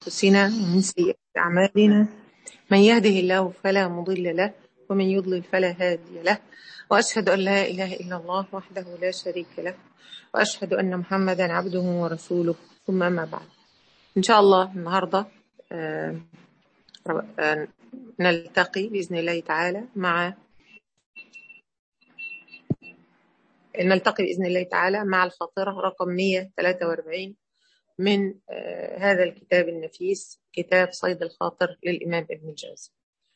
أنفسنا ومن سيئات أعمالنا من يهده الله فلا مضل له ومن يضلل فلا هادي له وأشهد أن لا إله إلا الله وحده لا شريك له وأشهد أن محمدا عبده ورسوله ثم أما بعد إن شاء الله النهاردة آه، آه، نلتقي بإذن الله تعالى مع نلتقي بإذن الله تعالى مع الخاطرة رقم 143 من آه، هذا الكتاب النفيس كتاب صيد الخاطر للإمام ابن الجوزي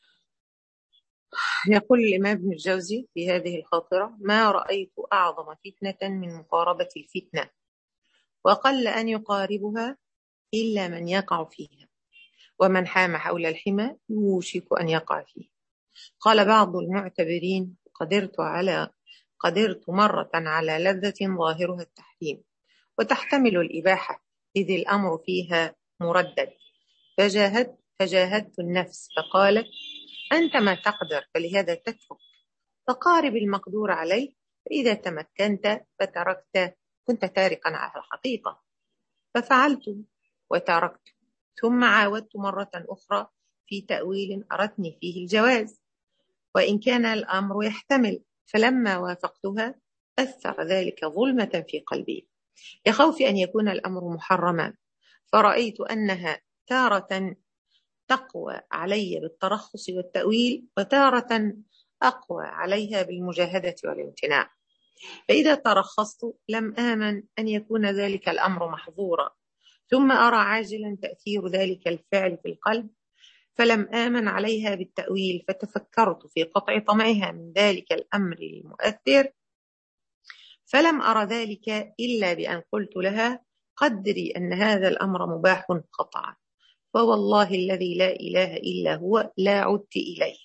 يقول الإمام ابن الجوزي في هذه الخاطرة ما رأيت أعظم فتنة من مقاربة الفتنة وقل أن يقاربها إلا من يقع فيها ومن حام حول الحمى يوشك أن يقع فيه قال بعض المعتبرين قدرت على قدرت مرة على لذة ظاهرها التحريم وتحتمل الإباحة إذ الأمر فيها مردد فجاهدت فجاهدت النفس فقالت أنت ما تقدر فلهذا تترك فقارب المقدور عليه فإذا تمكنت فتركت كنت تاركا على الحقيقة ففعلت وتركت ثم عاودت مرة أخرى في تأويل أردني فيه الجواز وإن كان الأمر يحتمل فلما وافقتها أثر ذلك ظلمة في قلبي لخوف أن يكون الأمر محرما فرأيت أنها تارة تقوى علي بالترخص والتأويل وتارة أقوى عليها بالمجاهدة والامتناع فإذا ترخصت لم آمن أن يكون ذلك الأمر محظورا ثم أرى عاجلا تأثير ذلك الفعل في القلب فلم آمن عليها بالتأويل فتفكرت في قطع طمعها من ذلك الأمر المؤثر فلم أرى ذلك إلا بأن قلت لها قدري أن هذا الأمر مباح قطعا فوالله الذي لا إله إلا هو لا عدت إليه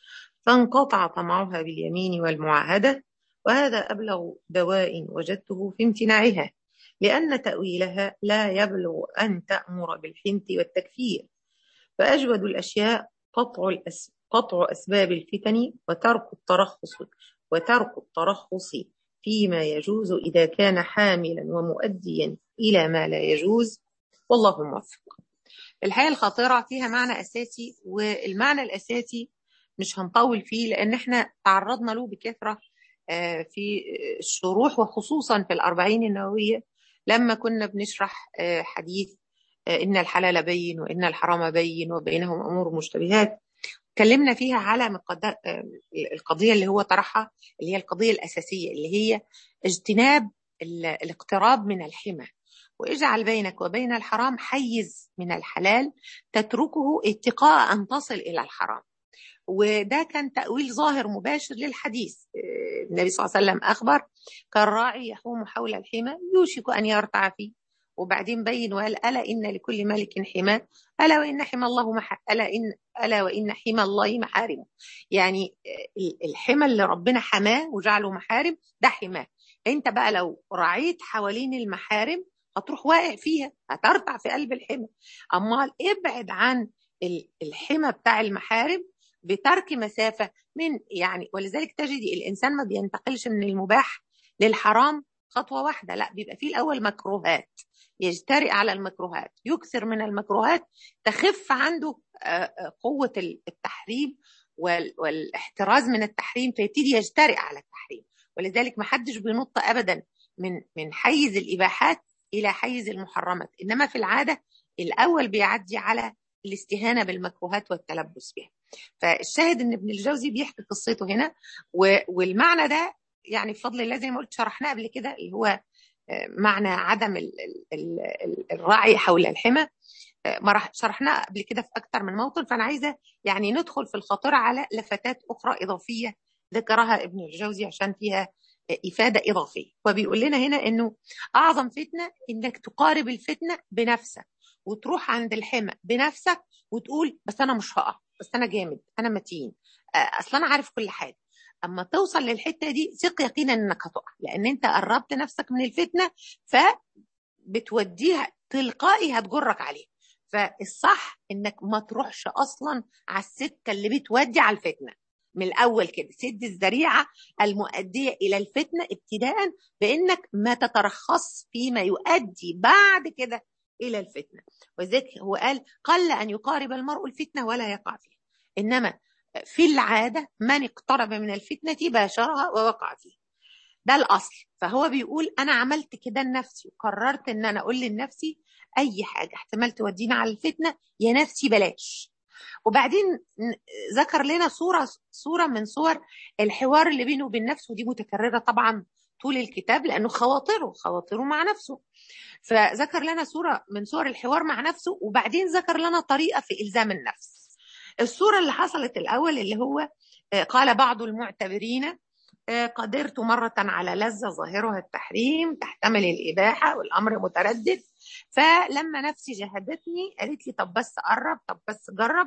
فانقطع طمعها باليمين والمعاهدة وهذا أبلغ دواء وجدته في امتناعها لأن تأويلها لا يبلغ أن تأمر بالحنث والتكفير فأجود الأشياء قطع, الأس... قطع أسباب الفتن وترك الترخص وترك الترخص فيما يجوز إذا كان حاملا ومؤديا إلى ما لا يجوز والله موفق الحقيقة الخاطرة فيها معنى أساسي والمعنى الأساسي مش هنطول فيه لأن احنا تعرضنا له بكثرة في الشروح وخصوصا في الأربعين النووية لما كنا بنشرح حديث إن الحلال بين وإن الحرام بين وبينهم أمور مشتبهات اتكلمنا فيها على القضية اللي هو طرحها اللي هي القضية الأساسية اللي هي اجتناب الاقتراب من الحمى واجعل بينك وبين الحرام حيز من الحلال تتركه اتقاء أن تصل إلى الحرام وده كان تأويل ظاهر مباشر للحديث النبي صلى الله عليه وسلم أخبر كالراعي يحوم حول الحمى يوشك أن يرتع فيه وبعدين بين وقال ألا إن لكل ملك حمى ألا وإن حمى الله مح... ألا إن ألا وإن حمى الله محارمه يعني الحمى اللي ربنا حماه وجعله محارم ده حماه أنت بقى لو رعيت حوالين المحارم هتروح واقع فيها هترتع في قلب الحمى أمال ابعد عن الحمى بتاع المحارم بترك مسافة من يعني ولذلك تجد الإنسان ما بينتقلش من المباح للحرام خطوة واحدة لا بيبقى فيه الأول مكروهات يجترئ على المكروهات يكثر من المكروهات تخف عنده قوة التحريم والاحتراز من التحريم فيبتدي يجترئ على التحريم ولذلك ما حدش بينط أبدا من من حيز الإباحات إلى حيز المحرمات إنما في العادة الأول بيعدي على الاستهانة بالمكروهات والتلبس بها فالشاهد ان ابن الجوزي بيحكي قصته هنا والمعنى ده يعني بفضل الله زي ما قلت شرحناه قبل كده اللي هو معنى عدم ال ال ال الرعي حول الحمى شرحناه قبل كده في اكثر من موطن فانا عايزه يعني ندخل في الخاطره على لفتات اخرى اضافيه ذكرها ابن الجوزي عشان فيها افاده اضافيه وبيقول لنا هنا انه اعظم فتنه انك تقارب الفتنه بنفسك وتروح عند الحمى بنفسك وتقول بس انا مش هقع بس انا جامد انا متين اصل انا عارف كل حاجه اما توصل للحته دي ثق يقينا انك هتقع لان انت قربت نفسك من الفتنه فبتوديها تلقائي هتجرك عليها فالصح انك ما تروحش اصلا على السكه اللي بتودي على الفتنه من الاول كده سد الذريعه المؤديه الى الفتنه ابتداء بانك ما تترخص فيما يؤدي بعد كده الى الفتنه وذلك هو قال قل ان يقارب المرء الفتنه ولا يقع فيها انما في العاده من اقترب من الفتنه باشرها ووقع فيها ده الاصل فهو بيقول انا عملت كده لنفسي وقررت ان انا اقول لنفسي اي حاجه احتمال تودينا على الفتنه يا نفسي بلاش وبعدين ذكر لنا صوره صوره من صور الحوار اللي بينه وبين نفسه دي متكرره طبعا طول الكتاب لانه خواطره خواطره مع نفسه فذكر لنا صوره من صور الحوار مع نفسه وبعدين ذكر لنا طريقه في الزام النفس الصوره اللي حصلت الاول اللي هو قال بعض المعتبرين قدرت مرة على لذة ظاهرها التحريم تحتمل الإباحة والأمر متردد فلما نفسي جهدتني قالت لي طب بس قرب طب بس جرب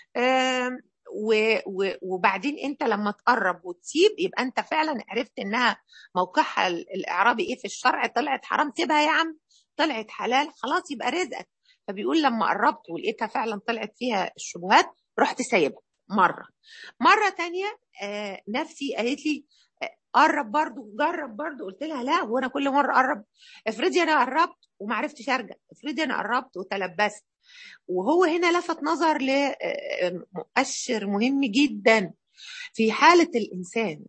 وبعدين انت لما تقرب وتسيب يبقى انت فعلا عرفت انها موقعها الاعرابي ايه في الشرع طلعت حرام سيبها يا عم طلعت حلال خلاص يبقى رزقك فبيقول لما قربت ولقيتها فعلا طلعت فيها الشبهات رحت سايبها مرة مرة تانية آه نفسي قالت لي قرب برضو جرب برضو قلت لها لا هو انا كل مره قرب افرضي انا قربت وما عرفتش ارجع افرضي انا قربت وتلبست وهو هنا لفت نظر لمؤشر مهم جدا في حاله الانسان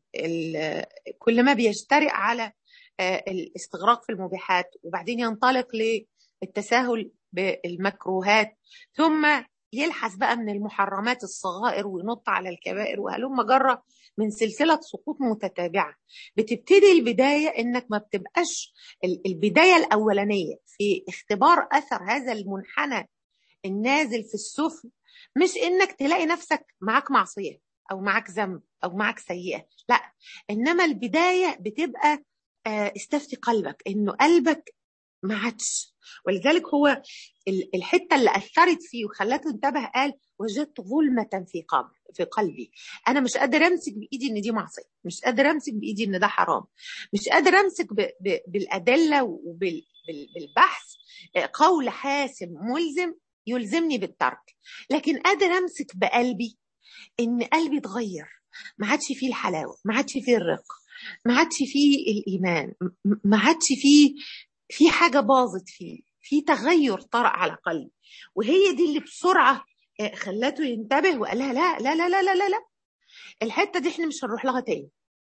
كل ما بيجترئ على الاستغراق في المبيحات وبعدين ينطلق للتساهل بالمكروهات ثم يلحس بقى من المحرمات الصغائر وينط على الكبائر وهلم جرة من سلسلة سقوط متتابعة بتبتدي البداية انك ما بتبقاش البداية الاولانية في اختبار اثر هذا المنحنى النازل في السفل مش انك تلاقي نفسك معاك معصية او معاك ذنب او معاك سيئة لا انما البداية بتبقى استفتي قلبك انه قلبك ما عادش ولذلك هو الحته اللي اثرت فيه وخلته انتبه قال وجدت ظلمه في قلبي في قلبي انا مش قادر امسك بايدي ان دي معصيه مش قادر امسك بايدي ان ده حرام مش قادر امسك ب ب بالادله وبالبحث قول حاسم ملزم يلزمني بالترك لكن قادر امسك بقلبي ان قلبي اتغير ما عادش فيه الحلاوه ما عادش فيه الرق ما عادش فيه الايمان ما عادش فيه في حاجة باظت فيه في تغير طرأ على قلبي وهي دي اللي بسرعة خلته ينتبه وقال لها لا لا لا لا لا لا, لا. الحتة دي احنا مش هنروح لها تاني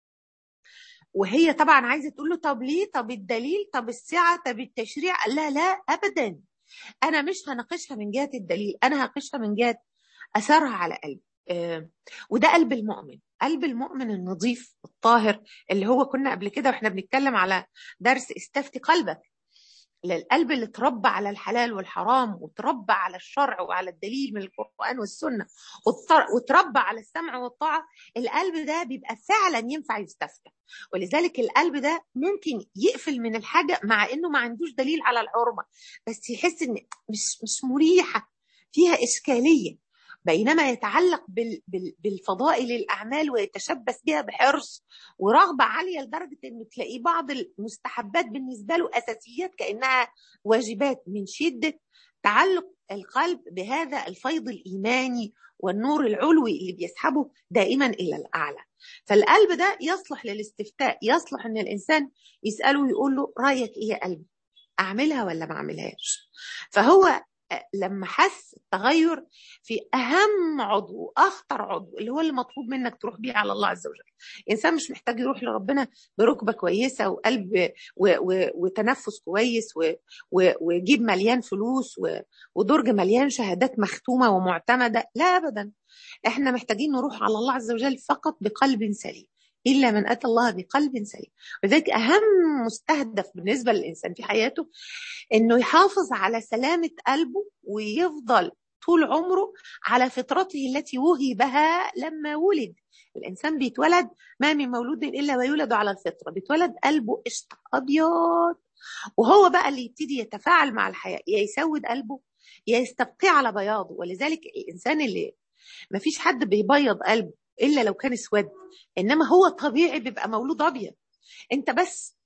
وهي طبعا عايزة تقول له طب ليه طب الدليل طب السعة طب التشريع قال لها لا أبدا أنا مش هناقشها من جهة الدليل أنا هناقشها من جهة أثرها على قلبي آه وده قلب المؤمن قلب المؤمن النظيف الطاهر اللي هو كنا قبل كده واحنا بنتكلم على درس استفتي قلبك القلب اللي اتربى على الحلال والحرام وتربى على الشرع وعلى الدليل من القرآن والسنة وتربى على السمع والطاعة القلب ده بيبقى فعلا ينفع يستفتى ولذلك القلب ده ممكن يقفل من الحاجة مع انه ما عندوش دليل على الحرمة بس يحس ان مش مش مريحة فيها إشكالية بينما يتعلق بالفضائل الأعمال ويتشبث بها بحرص ورغبة عالية لدرجة أنه تلاقي بعض المستحبات بالنسبة له أساسيات كأنها واجبات من شدة تعلق القلب بهذا الفيض الإيماني والنور العلوي اللي بيسحبه دائما إلى الأعلى فالقلب ده يصلح للاستفتاء يصلح أن الإنسان يسأله ويقول له رأيك إيه يا قلبي أعملها ولا ما أعملهاش فهو لما حس التغير في اهم عضو واخطر عضو اللي هو اللي مطلوب منك تروح بيه على الله عز وجل الانسان مش محتاج يروح لربنا بركبه كويسه وقلب و و وتنفس كويس ويجيب مليان فلوس ودرج مليان شهادات مختومه ومعتمده لا ابدا احنا محتاجين نروح على الله عز وجل فقط بقلب سليم إلا من أتى الله بقلب سليم ولذلك أهم مستهدف بالنسبة للإنسان في حياته إنه يحافظ على سلامة قلبه ويفضل طول عمره على فطرته التي وهبها لما ولد الإنسان بيتولد ما من مولود إلا ويولد على الفطرة بيتولد قلبه قشطة أبيض وهو بقى اللي يبتدي يتفاعل مع الحياة يا يسود قلبه يا يستبقيه على بياضه ولذلك الإنسان اللي ما فيش حد بيبيض قلبه الا لو كان اسود انما هو طبيعي بيبقى مولود ابيض انت بس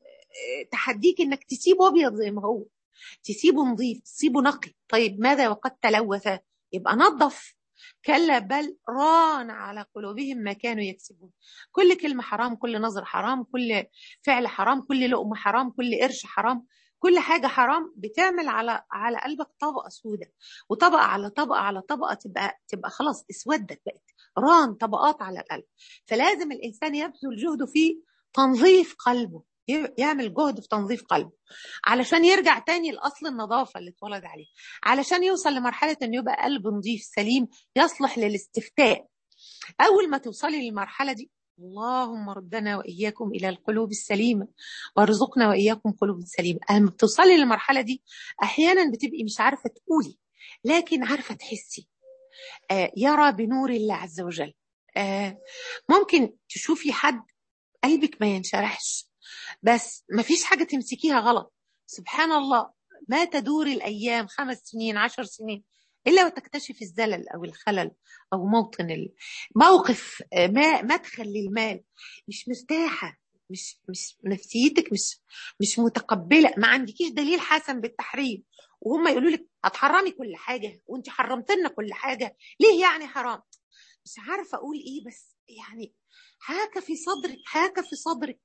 تحديك انك تسيبه ابيض زي ما هو تسيبه نظيف تسيبه نقي طيب ماذا وقد تلوث يبقى نظف كلا بل ران على قلوبهم ما كانوا يكسبون كل كلمة حرام كل نظر حرام كل فعل حرام كل لقمة حرام كل قرش حرام كل حاجة حرام بتعمل على على قلبك طبقة سودة وطبقة على طبقة على طبقة تبقى تبقى خلاص اسودت بقت ران طبقات على القلب فلازم الإنسان يبذل جهده في تنظيف قلبه يعمل جهد في تنظيف قلبه علشان يرجع تاني لأصل النظافة اللي اتولد عليه علشان يوصل لمرحلة أن يبقى قلب نظيف سليم يصلح للاستفتاء أول ما توصلي للمرحلة دي اللهم ردنا وإياكم إلى القلوب السليمة وارزقنا وإياكم قلوب سليمة لما بتوصلي للمرحلة دي أحيانا بتبقي مش عارفة تقولي لكن عارفة تحسي آه يرى بنور الله عز وجل آه ممكن تشوفي حد قلبك ما ينشرحش بس ما فيش حاجة تمسكيها غلط سبحان الله ما تدور الأيام خمس سنين عشر سنين إلا وتكتشف الزلل أو الخلل أو موطن موقف ما مدخل للمال مش مرتاحة مش مش نفسيتك مش مش متقبلة ما عندكيش دليل حسن بالتحريم وهم يقولوا لك هتحرمي كل حاجة وانت حرمت لنا كل حاجة ليه يعني حرام مش عارفة أقول إيه بس يعني حاكة في صدرك حاكة في صدرك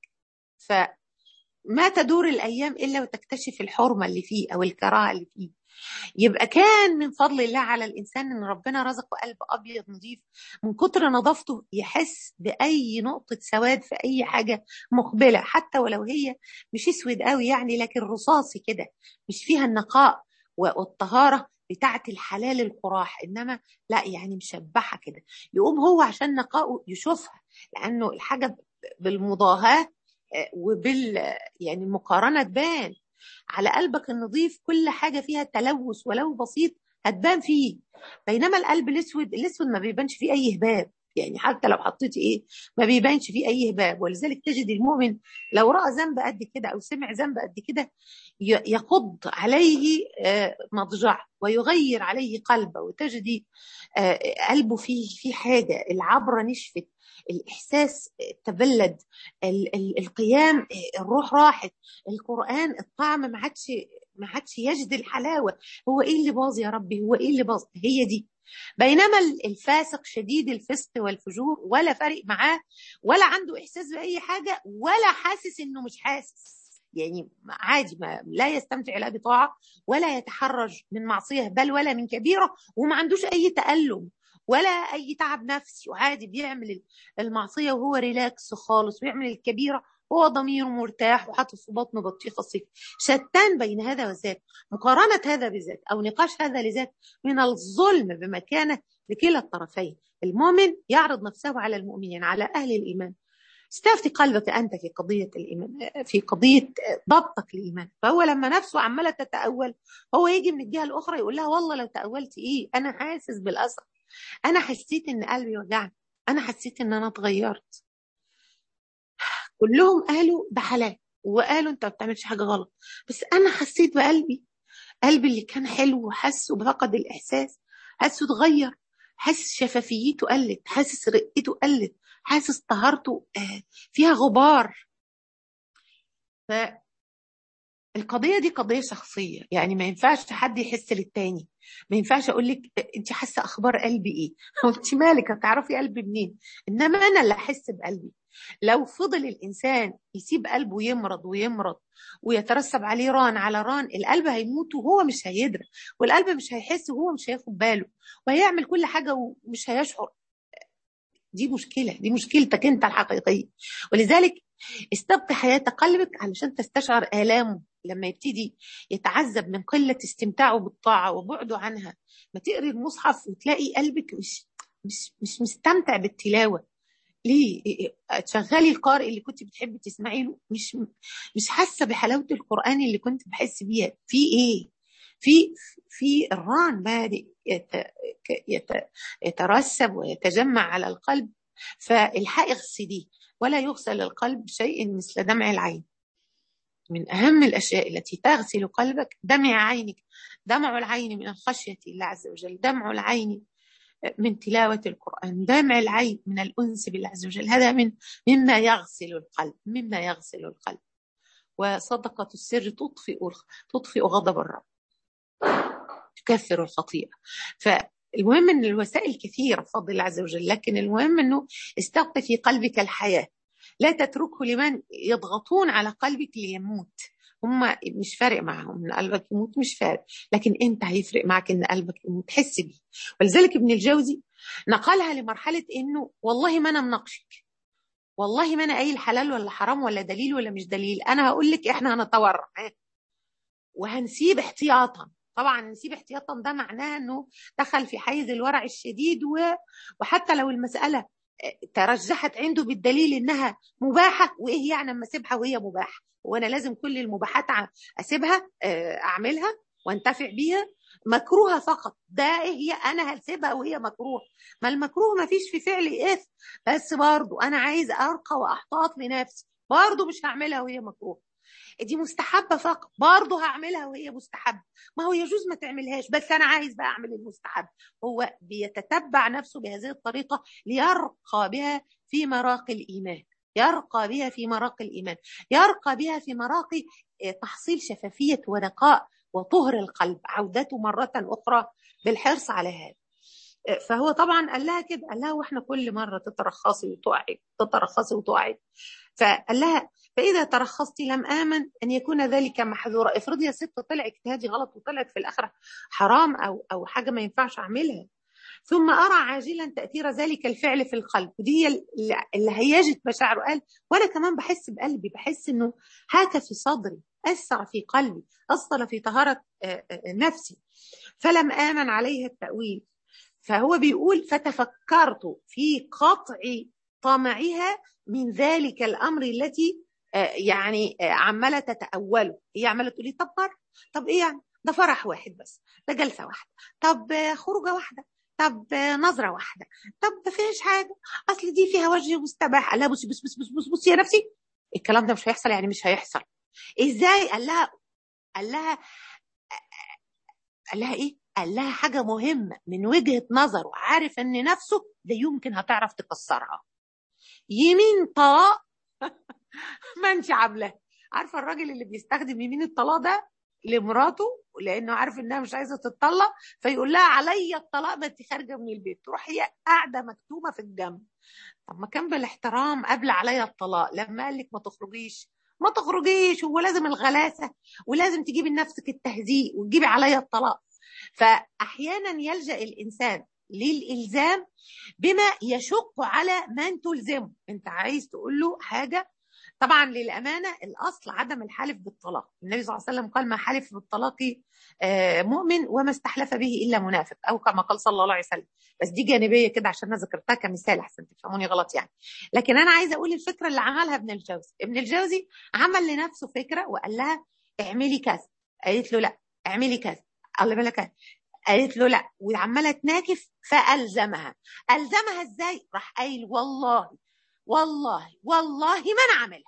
فما تدور الأيام إلا وتكتشف الحرمة اللي فيه أو الكراهة اللي فيه يبقى كان من فضل الله على الإنسان إن ربنا رزقه قلب أبيض نظيف من كتر نظافته يحس بأي نقطة سواد في أي حاجة مقبلة حتى ولو هي مش اسود قوي يعني لكن رصاصي كده مش فيها النقاء والطهارة بتاعة الحلال القراح إنما لا يعني مشبحة كده يقوم هو عشان نقاءه يشوفها لأنه الحاجة بالمضاهاة وبال يعني المقارنة تبان على قلبك النظيف كل حاجة فيها تلوث ولو بسيط هتبان فيه بينما القلب الاسود الاسود ما بيبانش فيه اي هباب يعني حتى لو حطيتي ايه ما بيبانش فيه اي هباب ولذلك تجد المؤمن لو راى ذنب قد كده او سمع ذنب قد كده يقض عليه مضجعه ويغير عليه قلبه وتجدي قلبه فيه في حاجه العبره نشفت الاحساس تبلد القيام الروح راحت القران الطعم ما عادش ما عادش يجد الحلاوه هو ايه اللي باظ يا ربي هو ايه اللي باظ هي دي بينما الفاسق شديد الفسق والفجور ولا فارق معاه ولا عنده احساس باي حاجه ولا حاسس انه مش حاسس يعني عادي ما لا يستمتع لا بطاعه ولا يتحرج من معصيه بل ولا من كبيره وما عندوش اي تالم ولا اي تعب نفسي وعادي بيعمل المعصيه وهو ريلاكس خالص ويعمل الكبيره هو ضميره مرتاح وحاطط في بطنه بطيخه صيف شتان بين هذا وذاك مقارنه هذا بذاك او نقاش هذا لذاك من الظلم بمكانه لكلا الطرفين المؤمن يعرض نفسه على المؤمنين على اهل الايمان استفتي قلبك انت في قضيه الايمان في قضيه ضبطك للايمان فهو لما نفسه عماله تتاول هو يجي من الجهه الاخرى يقول لها والله لو تاولت ايه انا حاسس بالاثر انا حسيت ان قلبي وجعني انا حسيت ان انا اتغيرت كلهم قالوا ده حلال وقالوا انت ما بتعملش حاجه غلط بس انا حسيت بقلبي قلبي اللي كان حلو وحس وفقد الاحساس حاسه اتغير حاسس شفافيته قلت حاسس رقته قلت حاسس طهارته فيها غبار ف القضية دي قضية شخصية يعني ما ينفعش حد يحس للتاني ما ينفعش أقول لك أنت حاسة أخبار قلبي إيه وأنت مالك هتعرفي قلبي منين إنما أنا اللي أحس بقلبي لو فضل الإنسان يسيب قلبه يمرض ويمرض ويترسب عليه ران على ران القلب هيموت وهو مش هيدرك والقلب مش هيحس وهو مش هياخد باله وهيعمل كل حاجة ومش هيشعر دي مشكلة دي مشكلتك أنت الحقيقية ولذلك استبقي حياة قلبك علشان تستشعر آلامه لما يبتدي يتعذب من قلة استمتاعه بالطاعة وبعده عنها ما تقري المصحف وتلاقي قلبك مش مش مش مستمتع بالتلاوة ليه تشغلي القارئ اللي كنت بتحبي تسمعي له مش مش حاسه بحلاوه القران اللي كنت بحس بيها في ايه في في الران بادئ يترسب ويتجمع على القلب فالحقي اغسليه ولا يغسل القلب شيء مثل دمع العين من أهم الأشياء التي تغسل قلبك دمع عينك دمع العين من الخشية الله عز وجل دمع العين من تلاوة القرآن دمع العين من الأنس بالله عز وجل هذا من مما يغسل القلب مما يغسل القلب وصدقة السر تطفئ تطفئ غضب الرب تكثر الخطيئة فالمهم ان الوسائل كثيره بفضل الله عز وجل لكن المهم انه استبقي في قلبك الحياه لا تتركه لمن يضغطون على قلبك ليموت هم مش فارق معاهم ان قلبك يموت مش فارق لكن انت هيفرق معك ان قلبك يموت تحس بيه ولذلك ابن الجوزي نقلها لمرحله انه والله ما انا مناقشك والله ما انا قايل حلال ولا حرام ولا دليل ولا مش دليل انا هقول لك احنا هنتورع وهنسيب احتياطا طبعا نسيب احتياطا ده معناه انه دخل في حيز الورع الشديد و... وحتى لو المساله ترجحت عنده بالدليل انها مباحه وايه يعني اما اسيبها وهي مباحه وانا لازم كل المباحات اسيبها اعملها وانتفع بيها مكروهه فقط ده ايه هي انا هسيبها وهي مكروه ما المكروه ما فيش في فعلي اثم بس برضه انا عايز ارقى واحتاط لنفسي برضه مش هعملها وهي مكروه دي مستحبة فقط برضه هعملها وهي مستحبة ما هو يجوز ما تعملهاش بس أنا عايز بقى أعمل المستحب هو بيتتبع نفسه بهذه الطريقة ليرقى بها في مراقي الإيمان يرقى بها في مراقي الإيمان يرقى بها في مراقي تحصيل شفافية ونقاء وطهر القلب عودته مرة أخرى بالحرص على هذا فهو طبعا قال لها كده قال لها واحنا كل مره تترخصي وتقعي تترخصي وتقعي فقال لها فاذا ترخصت لم امن ان يكون ذلك محذورا افرضي يا ست طلع اجتهادي غلط وطلعت في الاخره حرام او او حاجه ما ينفعش اعملها ثم ارى عاجلا تاثير ذلك الفعل في القلب ودي اللي هيجت مشاعره قال وانا كمان بحس بقلبي بحس انه هاك في صدري اثر في قلبي اثر في طهاره نفسي فلم امن عليها التاويل فهو بيقول فتفكرت في قطع طمعها من ذلك الامر التي يعني عماله تتاوله هي عماله تقولي طب مر طب ايه يعني ده فرح واحد بس ده جلسه واحده طب خروجه واحده طب نظره واحده طب ما فيش حاجه اصل دي فيها وجه مستباح لا بصي بص بص بص بص, بص يا نفسي الكلام ده مش هيحصل يعني مش هيحصل ازاي قال لها قال لها قال لها ايه قال لها حاجة مهمة من وجهة نظره عارف ان نفسه ده يمكن هتعرف تكسرها يمين طلاق ما انت عاملاه عارفة الراجل اللي بيستخدم يمين الطلاق ده لمراته لانه عارف انها مش عايزه تتطلق فيقول لها عليا الطلاق ما انت خارجه من البيت تروح هي قاعده مكتومه في الجنب طب ما كان بالاحترام قبل عليا الطلاق لما قال لك ما تخرجيش ما تخرجيش هو لازم الغلاسه ولازم تجيبي لنفسك التهزيء وتجيبي عليا الطلاق فاحيانا يلجا الانسان للالزام بما يشق على من تلزمه انت عايز تقول له حاجه طبعا للامانه الاصل عدم الحلف بالطلاق النبي صلى الله عليه وسلم قال ما حلف بالطلاق مؤمن وما استحلف به الا منافق او كما قال صلى الله عليه وسلم بس دي جانبيه كده عشان انا ذكرتها كمثال احسن تفهموني غلط يعني لكن انا عايزه اقول الفكره اللي عملها ابن الجوزي ابن الجوزي عمل لنفسه فكره وقال لها اعملي كذا قالت له لا اعملي كذا الله بالك قالت له لا وعماله تناكف فالزمها الزمها ازاي راح قايل والله والله والله ما انا عاملها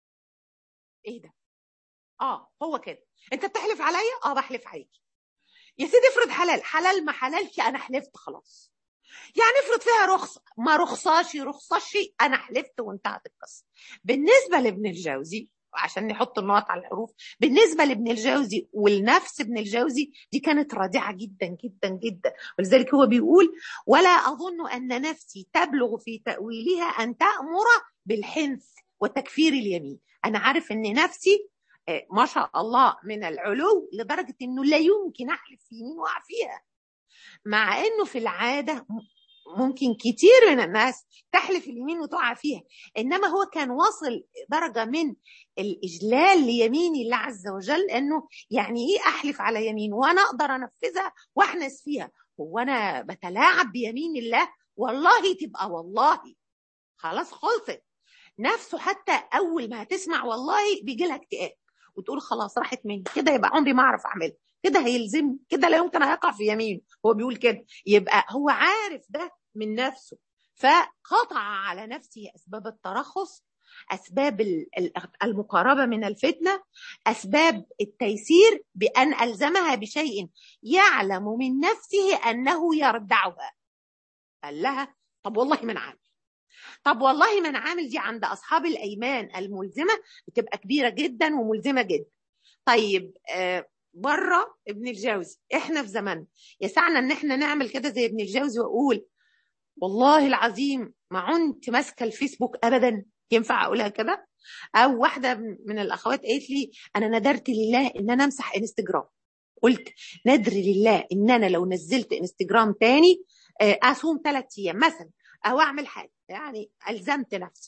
ايه ده اه هو كده انت بتحلف عليا اه بحلف عليكي يا سيدي افرض حلال حلال ما حلالش انا حلفت خلاص يعني افرض فيها رخصه ما رخصاش رخصاش انا حلفت وانتهت القصه بالنسبه لابن الجوزي عشان نحط النقط على الحروف بالنسبه لابن الجوزي والنفس ابن الجوزي دي كانت رادعه جدا جدا جدا ولذلك هو بيقول ولا اظن ان نفسي تبلغ في تاويلها ان تامر بالحنث وتكفير اليمين انا عارف ان نفسي ما شاء الله من العلو لدرجه انه لا يمكن احلف في يمين واقع فيها مع انه في العاده ممكن كتير من الناس تحلف اليمين وتقع فيها انما هو كان واصل درجه من الاجلال ليمين الله عز وجل انه يعني ايه احلف على يمين وانا اقدر انفذها واحنس فيها هو انا بتلاعب بيمين الله والله تبقى والله خلاص خلصت نفسه حتى اول ما هتسمع والله بيجي لها اكتئاب وتقول خلاص راحت مني كده يبقى عمري ما اعرف اعملها كده هيلزمني كده لا يمكن هيقع في يمين هو بيقول كده يبقى هو عارف ده من نفسه فقطع على نفسه اسباب الترخص اسباب المقاربه من الفتنه اسباب التيسير بان الزمها بشيء يعلم من نفسه انه يردعها قال لها طب والله من عامل طب والله من عامل دي عند اصحاب الايمان الملزمه بتبقى كبيره جدا وملزمه جدا طيب آه بره ابن الجوزي احنا في زمن يسعنا ان احنا نعمل كده زي ابن الجوزي واقول والله العظيم ما عنت ماسكه الفيسبوك ابدا ينفع اقولها كده او واحده من الاخوات قالت لي انا ندرت لله ان انا امسح انستجرام قلت ندر لله ان انا لو نزلت انستجرام تاني اصوم ثلاث ايام مثلا او اعمل حاجه يعني الزمت نفسي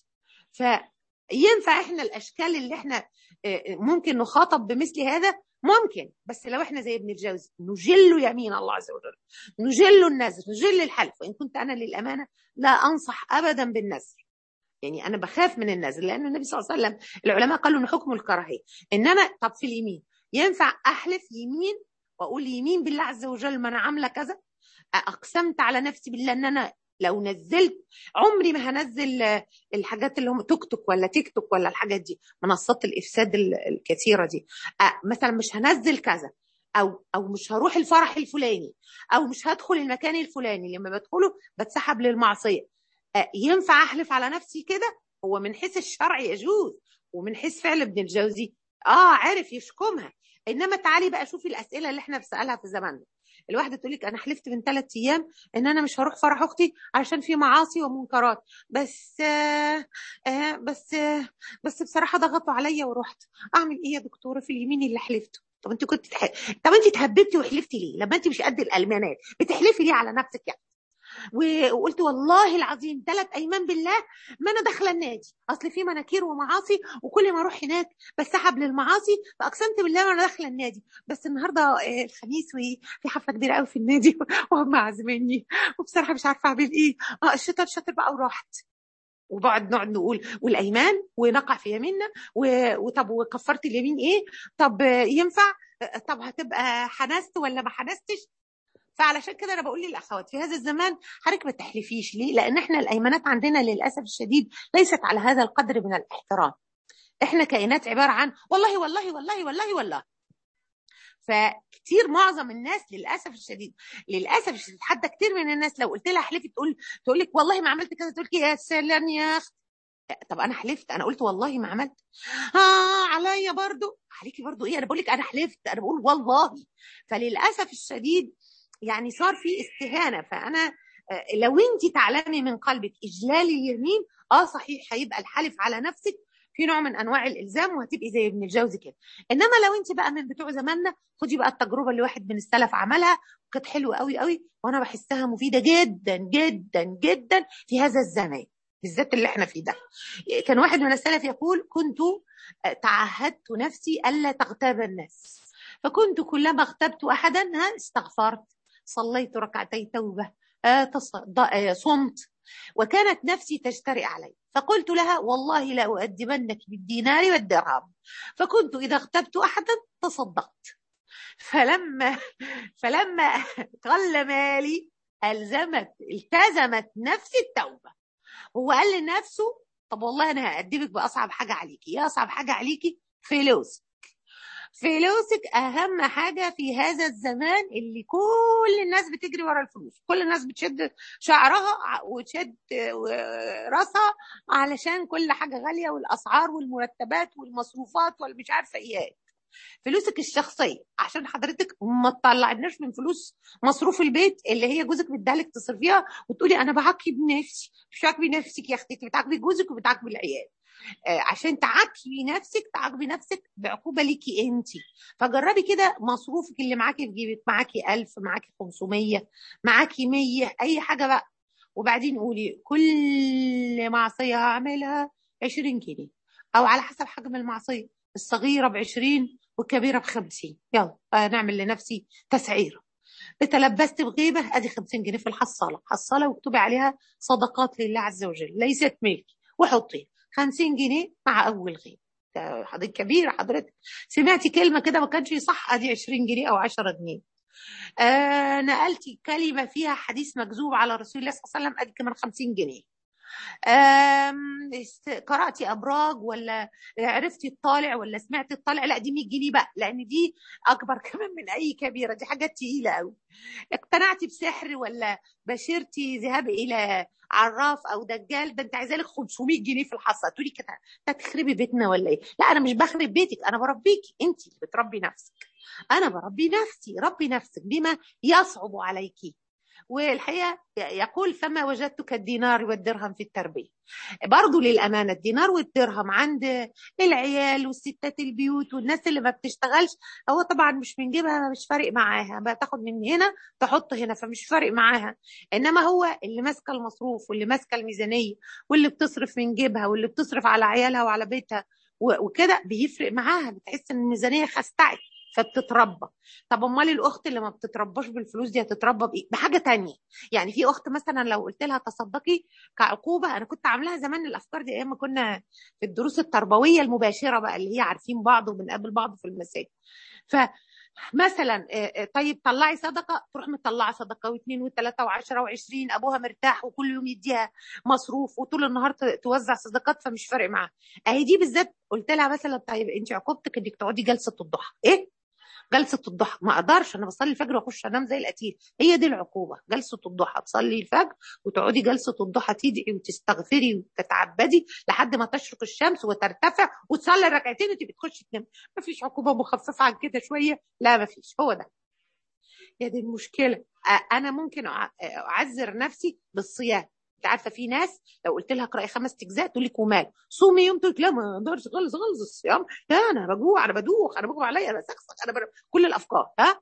فينفع احنا الاشكال اللي احنا ممكن نخاطب بمثل هذا ممكن بس لو احنا زي ابن الجوزي نجل يمين الله عز وجل نجل النذر نجل الحلف وان كنت انا للامانه لا انصح ابدا بالنذر يعني انا بخاف من النذر لان النبي صلى الله عليه وسلم العلماء قالوا ان حكم الكراهيه ان انا طب في اليمين ينفع احلف يمين واقول يمين بالله عز وجل ما انا عامله كذا اقسمت على نفسي بالله ان انا لو نزلت عمري ما هنزل الحاجات اللي هم توك توك ولا تيك توك ولا الحاجات دي منصات الافساد الكثيره دي مثلا مش هنزل كذا او او مش هروح الفرح الفلاني او مش هدخل المكان الفلاني لما بدخله بتسحب للمعصيه ينفع احلف على نفسي كده هو من حيث الشرع يجوز ومن حيث فعل ابن الجوزي اه عارف يشكمها انما تعالي بقى شوفي الاسئله اللي احنا بنسالها في زماننا الواحده تقول لك انا حلفت من ثلاث ايام ان انا مش هروح فرح اختي علشان في معاصي ومنكرات بس آه آه بس آه بس بصراحه ضغطوا عليا ورحت اعمل ايه يا دكتوره في اليمين اللي حلفته طب انت كنت تح... طب انت تهببتي وحلفتي ليه لما انت مش قد الالمانات بتحلفي ليه على نفسك يعني وقلت والله العظيم ثلاث ايمان بالله ما انا داخله النادي اصل في مناكير ومعاصي وكل ما اروح هناك بسحب للمعاصي فاقسمت بالله ما انا داخله النادي بس النهارده الخميس وفي حفله كبيره قوي في النادي وهم عازميني وبصراحه مش عارفه اعمل ايه اه الشيطان شاطر بقى ورحت وبعد نقعد نقول والايمان ونقع في يميننا وطب وكفرت اليمين ايه طب ينفع طب هتبقى حنست ولا ما حنستش فعلشان كده انا بقول للاخوات في هذا الزمان حضرتك ما تحلفيش ليه؟ لان احنا الايمانات عندنا للاسف الشديد ليست على هذا القدر من الاحترام. احنا كائنات عباره عن والله والله والله والله والله. فكتير معظم الناس للاسف الشديد للاسف الشديد حتى كتير من الناس لو قلت لها احلفي تقول تقول لك والله ما عملت كذا تقول لك يا سلام يا اخت طب انا حلفت انا قلت والله ما عملت اه عليا برضو عليكي برضو ايه انا بقول لك انا حلفت انا بقول والله فللاسف الشديد يعني صار في استهانه فانا لو انت تعلمي من قلبك اجلال اليمين اه صحيح هيبقى الحلف على نفسك في نوع من انواع الالزام وهتبقي زي ابن الجوزي كده انما لو انت بقى من بتوع زماننا خدي بقى التجربه اللي واحد من السلف عملها وكانت حلوه قوي قوي وانا بحسها مفيده جدا جدا جدا في هذا الزمان بالذات اللي احنا فيه ده كان واحد من السلف يقول كنت تعهدت نفسي الا تغتاب الناس فكنت كلما اغتبت احدا ها استغفرت صليت ركعتي توبه صمت وكانت نفسي تجترئ علي فقلت لها والله لأؤدبنك بالدينار والدرهم فكنت إذا اغتبت أحدا تصدقت فلما فلما قل مالي ألزمت التزمت نفسي التوبة هو قال لنفسه طب والله أنا هأدبك بأصعب حاجة عليكي إيه أصعب حاجة عليكي فلوس فلوسك اهم حاجه في هذا الزمان اللي كل الناس بتجري ورا الفلوس كل الناس بتشد شعرها وتشد راسها علشان كل حاجه غاليه والاسعار والمرتبات والمصروفات والمش عارفه ايه فلوسك الشخصيه عشان حضرتك ما تطلعناش من فلوس مصروف البيت اللي هي جوزك مديهالك تصرفيها وتقولي انا بعاقب نفسي مش بعاقبي نفسك يا اختي انت بتعاقبي جوزك وبتعاقبي العيال عشان تعاقبي نفسك تعاقبي نفسك بعقوبه ليكي انت فجربي كده مصروفك اللي معاكي في جيبك معاكي 1000 معاكي 500 معاكي 100 اي حاجه بقى وبعدين قولي كل معصيه هعملها 20 جنيه او على حسب حجم المعصيه الصغيره ب 20 والكبيره ب 50 يلا نعمل لنفسي تسعيره تلبست بغيبه ادي 50 جنيه في الحصاله حصاله واكتبي عليها صدقات لله عز وجل ليست ملكي وحطيها 50 جنيه مع اول غيب حضرتك كبيره حضرتك سمعتي كلمه كده ما كانش صح ادي 20 جنيه او 10 جنيه آه نقلتي كلمه فيها حديث مكذوب على رسول الله صلى الله عليه وسلم ادي كمان 50 جنيه قرأتي أبراج ولا عرفتي الطالع ولا سمعتي الطالع لا دي 100 جنيه بقى لأن دي أكبر كمان من أي كبيرة دي حاجات تقيلة قوي اقتنعتي بسحر ولا بشرتي ذهاب إلى عراف أو دجال ده أنت عايزة لك 500 جنيه في الحصة تقولي كده أنت هتخربي بيتنا ولا إيه؟ لا أنا مش بخرب بيتك أنا بربيكي أنت اللي بتربي نفسك أنا بربي نفسي ربي نفسك بما يصعب عليكي والحقيقه يقول فما وجدت كالدينار والدرهم في التربيه برضه للامانه الدينار والدرهم عند العيال والستات البيوت والناس اللي ما بتشتغلش هو طبعا مش من جيبها مش فارق معاها بتاخد من هنا تحط هنا فمش فارق معاها انما هو اللي ماسكه المصروف واللي ماسكه الميزانيه واللي بتصرف من جيبها واللي بتصرف على عيالها وعلى بيتها وكده بيفرق معاها بتحس ان الميزانيه خستعت فبتتربى طب امال الاخت اللي ما بتترباش بالفلوس دي هتتربى بايه بحاجه تانية يعني في اخت مثلا لو قلت لها تصدقي كعقوبه انا كنت عاملاها زمان الافكار دي ايام ما كنا في الدروس التربويه المباشره بقى اللي هي عارفين بعض وبنقابل بعض في المساجد ف مثلا طيب طلعي صدقه تروح مطلعه صدقه واثنين وثلاثه وعشره وعشرين ابوها مرتاح وكل يوم يديها مصروف وطول النهار توزع صدقات فمش فارق معاها اهي دي بالذات قلت لها مثلا طيب انت عقوبتك انك تقعدي جلسه الضحى ايه جلسه الضحى ما اقدرش انا بصلي الفجر واخش انام زي القتيل هي دي العقوبه جلسه الضحى تصلي الفجر وتقعدي جلسه الضحى تدعي وتستغفري وتتعبدي لحد ما تشرق الشمس وترتفع وتصلي ركعتين وتبقي تخشي تنام ما فيش عقوبه مخففه عن كده شويه لا ما فيش هو ده هي دي المشكله انا ممكن اعذر نفسي بالصيام انت عارفه في ناس لو قلت لها اقراي خمس اجزاء تقول لك ومال صومي يوم تقول لك لا ما اقدرش خلص خلص الصيام لا انا بجوع انا بدوخ انا بجوع عليا انا بسخسخ انا بر... كل الافكار ها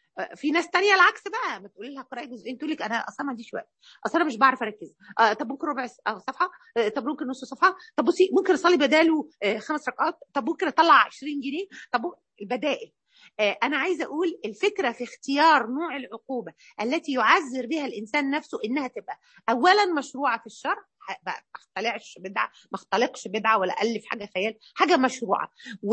في ناس تانية العكس بقى بتقولي لها اقراي جزئين تقول لك انا اصلا ما عنديش وقت اصلا انا مش بعرف اركز آه طب ممكن ربع صفحه آه طب ممكن نص صفحه طب بصي ممكن اصلي بداله آه خمس ركعات طب ممكن اطلع 20 جنيه طب البدائل أنا عايزة أقول الفكرة في اختيار نوع العقوبة التي يعذر بها الإنسان نفسه إنها تبقى أولا مشروعة في الشرع ما اختلعش بدعة ما اختلقش بدعة ولا ألف حاجة خيال حاجة مشروعة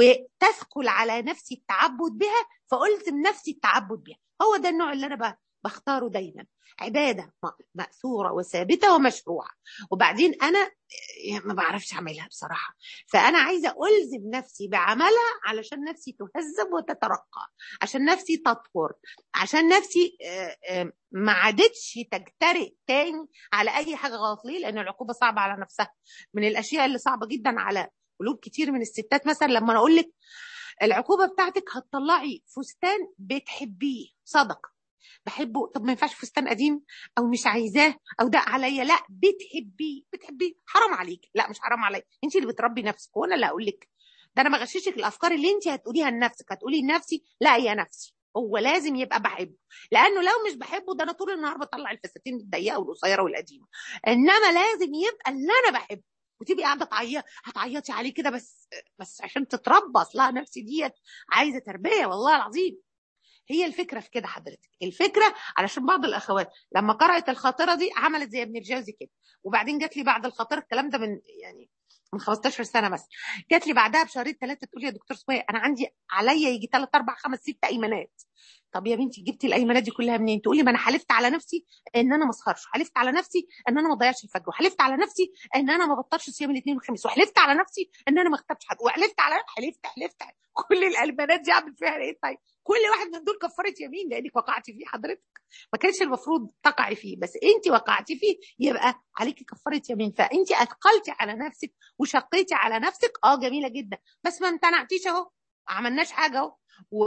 وتثقل على نفسي التعبد بها فألزم نفسي التعبد بها هو ده النوع اللي أنا بختاره دايما عبادة مأثورة وثابتة ومشروعة وبعدين أنا ما بعرفش أعملها بصراحة فأنا عايزة ألزم نفسي بعملها علشان نفسي تهذب وتترقى عشان نفسي تطور عشان نفسي ما عادتش تجترئ تاني على أي حاجة غلط ليه لأن العقوبة صعبة على نفسها من الأشياء اللي صعبة جدا على قلوب كتير من الستات مثلا لما أنا أقول لك العقوبة بتاعتك هتطلعي فستان بتحبيه صدقة بحبه طب ما ينفعش فستان قديم او مش عايزاه او ده عليا لا بتحبيه بتحبيه حرام عليك لا مش حرام عليك انت اللي بتربي نفسك وانا اللي هقول لك ده انا بغششك الافكار اللي انت هتقوليها لنفسك هتقولي لنفسي لا يا نفسي هو لازم يبقى بحبه لانه لو مش بحبه ده انا طول النهار بطلع الفساتين الضيقه والقصيره والقديمه انما لازم يبقى اللي انا بحبه وتبقي قاعده تعيط هتعيطي عليه كده بس بس عشان تتربى اصلها نفسي ديت عايزه تربيه والله العظيم هي الفكره في كده حضرتك الفكره علشان بعض الاخوات لما قرات الخاطره دي عملت زي ابن الجوزي كده وبعدين جات لي بعد الخاطره الكلام ده من يعني من 15 سنه مثلا جات لي بعدها بشهرين ثلاثه تقول لي يا دكتور سويه انا عندي عليا يجي ثلاث اربع خمس ست ايمانات طب يا بنتي جبتي الايمانات دي كلها منين تقولي ما انا حلفت على نفسي ان انا ما اسهرش حلفت على نفسي ان انا ما اضيعش الفجر وحلفت على نفسي ان انا ما بطلش صيام الاثنين والخميس وحلفت على نفسي ان انا ما اختبش حد وحلفت على حلفت حلفت كل الايمانات دي اعمل فيها ايه طيب كل واحد من دول كفاره يمين لانك وقعتي فيه حضرتك ما كانش المفروض تقعي فيه بس انت وقعتي فيه يبقى عليكي كفاره يمين فانت اثقلتي على نفسك وشقيتي على نفسك اه جميله جدا بس ما امتنعتيش اهو ما عملناش حاجه اهو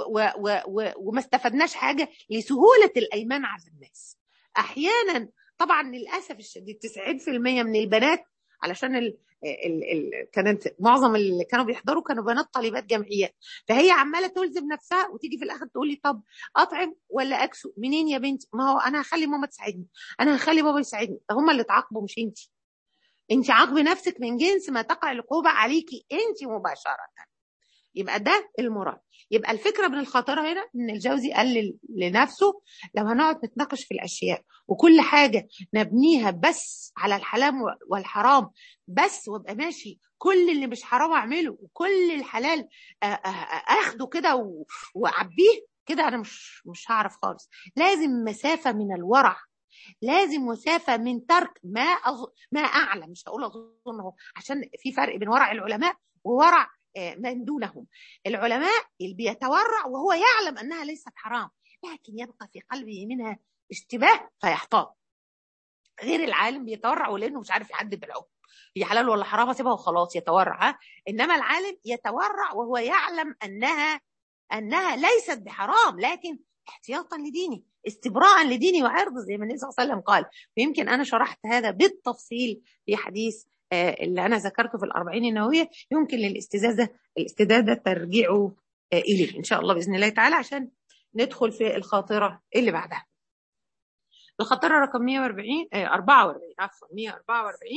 وما استفدناش حاجه لسهوله الايمان على الناس احيانا طبعا للاسف الشديد 90% من البنات علشان ال ال ال كانت معظم اللي كانوا بيحضروا كانوا بنات طالبات جمعيات فهي عماله تلزم نفسها وتيجي في الاخر تقول لي طب اطعم ولا اكسو منين يا بنتي ما هو انا هخلي ماما تساعدني انا هخلي بابا يساعدني هم اللي تعاقبوا مش انت انت عاقبي نفسك من جنس ما تقع العقوبه عليكي انت مباشره يبقى ده المراد يبقى الفكره من الخطره هنا ان الجوزي قال لنفسه لو هنقعد نتناقش في الاشياء وكل حاجه نبنيها بس على الحلال والحرام بس وابقى ماشي كل اللي مش حرام اعمله وكل الحلال اخده كده واعبيه كده انا مش مش هعرف خالص لازم مسافه من الورع لازم مسافه من ترك ما أظ... ما اعلم مش هقول اظن هو عشان في فرق بين ورع العلماء وورع من دونهم العلماء اللي بيتورع وهو يعلم انها ليست حرام لكن يبقى في قلبه منها اشتباه فيحتاط غير العالم بيتورع ولانه مش عارف يحدد الحكم هي حلال ولا حرام سيبها وخلاص يتورع ها؟ انما العالم يتورع وهو يعلم انها انها ليست بحرام لكن احتياطا لدينه استبراء لديني وعرض زي ما النبي صلى الله عليه وسلم قال ويمكن انا شرحت هذا بالتفصيل في حديث اللي انا ذكرته في الأربعين النوويه يمكن للاستزاده الاستداده ترجعوا اليه ان شاء الله باذن الله تعالى عشان ندخل في الخاطره اللي بعدها الخاطره رقم 140 44 عفوا 144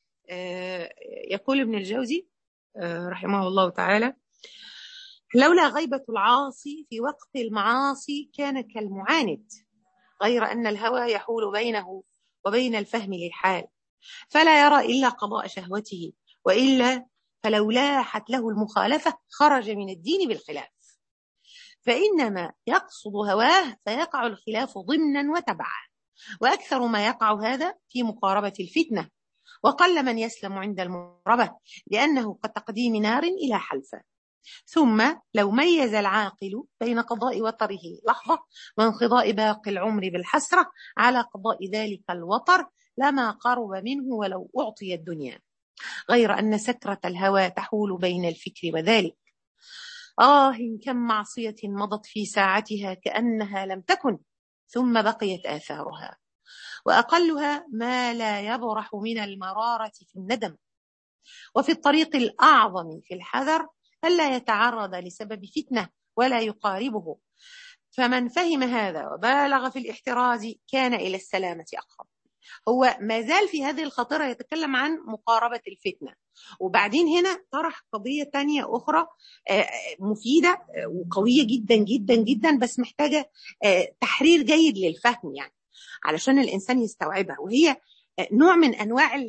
يقول ابن الجوزي رحمه الله تعالى لولا غيبة العاصي في وقت المعاصي كان كالمعاند غير أن الهوى يحول بينه وبين الفهم للحال فلا يرى إلا قضاء شهوته وإلا فلو لاحت له المخالفة خرج من الدين بالخلاف فإنما يقصد هواه فيقع الخلاف ضمنا وتبعا وأكثر ما يقع هذا في مقاربة الفتنة وقل من يسلم عند المقربة لأنه كتقديم نار إلى حلفة ثم لو ميز العاقل بين قضاء وطره لحظة وانقضاء باقي العمر بالحسرة على قضاء ذلك الوطر لما قرب منه ولو أعطي الدنيا غير أن سكرة الهوى تحول بين الفكر وذلك آه كم معصية مضت في ساعتها كأنها لم تكن ثم بقيت آثارها وأقلها ما لا يبرح من المرارة في الندم وفي الطريق الأعظم في الحذر ألا يتعرض لسبب فتنة ولا يقاربه فمن فهم هذا وبالغ في الاحتراز كان إلى السلامة أقرب هو ما زال في هذه الخطيرة يتكلم عن مقاربة الفتنة وبعدين هنا طرح قضية تانية أخرى مفيدة وقوية جدا جدا جدا بس محتاجة تحرير جيد للفهم يعني علشان الإنسان يستوعبها وهي نوع من أنواع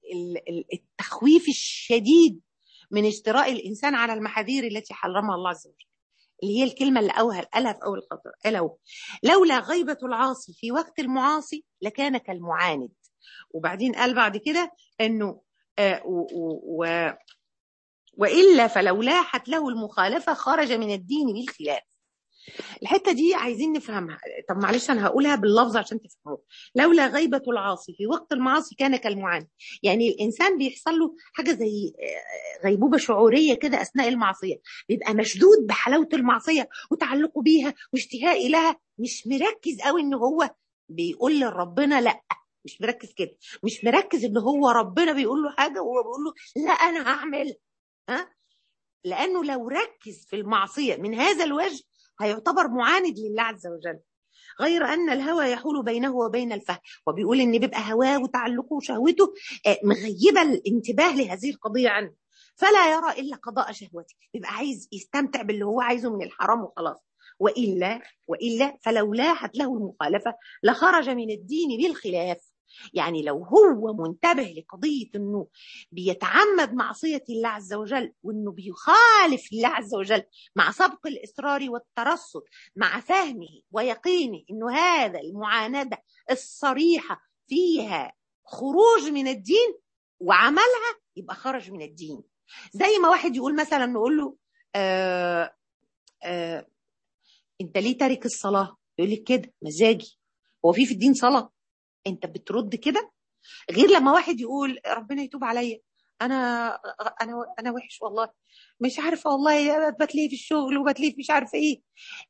التخويف الشديد من اشتراء الإنسان على المحاذير التي حرمها الله عز وجل اللي هي الكلمة اللي أوها قالها في أول خطر ألا لولا غيبة العاصي في وقت المعاصي لكان كالمعاند وبعدين قال بعد كده أنه آه و و وإلا فلو لاحت له المخالفة خرج من الدين بالخلاف الحتة دي عايزين نفهمها طب معلش أنا هقولها باللفظ عشان تفهموه لولا غيبة العاصي في وقت المعاصي كان كالمعاند يعني الإنسان بيحصل له حاجة زي غيبوبة شعورية كده أثناء المعصية بيبقى مشدود بحلاوة المعصية وتعلقه بيها واشتهائي لها مش مركز قوي إن هو بيقول لربنا لأ مش مركز كده مش مركز ان هو ربنا بيقول له حاجه وهو بيقول له لا انا هعمل ها لانه لو ركز في المعصيه من هذا الوجه هيعتبر معاند لله عز وجل غير ان الهوى يحول بينه وبين الفهم وبيقول ان بيبقى هواه وتعلقه وشهوته مغيبه الانتباه لهذه القضيه عنه فلا يرى الا قضاء شهوته بيبقى عايز يستمتع باللي هو عايزه من الحرام وخلاص والا والا فلو لاحت له المخالفه لخرج من الدين بالخلاف يعني لو هو منتبه لقضية أنه بيتعمد معصية الله عز وجل وأنه بيخالف الله عز وجل مع سبق الإصرار والترصد مع فهمه ويقينه أنه هذا المعاندة الصريحة فيها خروج من الدين وعملها يبقى خرج من الدين زي ما واحد يقول مثلا نقول له آآ آآ انت ليه تارك الصلاة يقول لك كده مزاجي هو في في الدين صلاة انت بترد كده غير لما واحد يقول ربنا يتوب عليا انا انا انا وحش والله مش عارفه والله بتليه في الشغل وبتليه مش عارفه ايه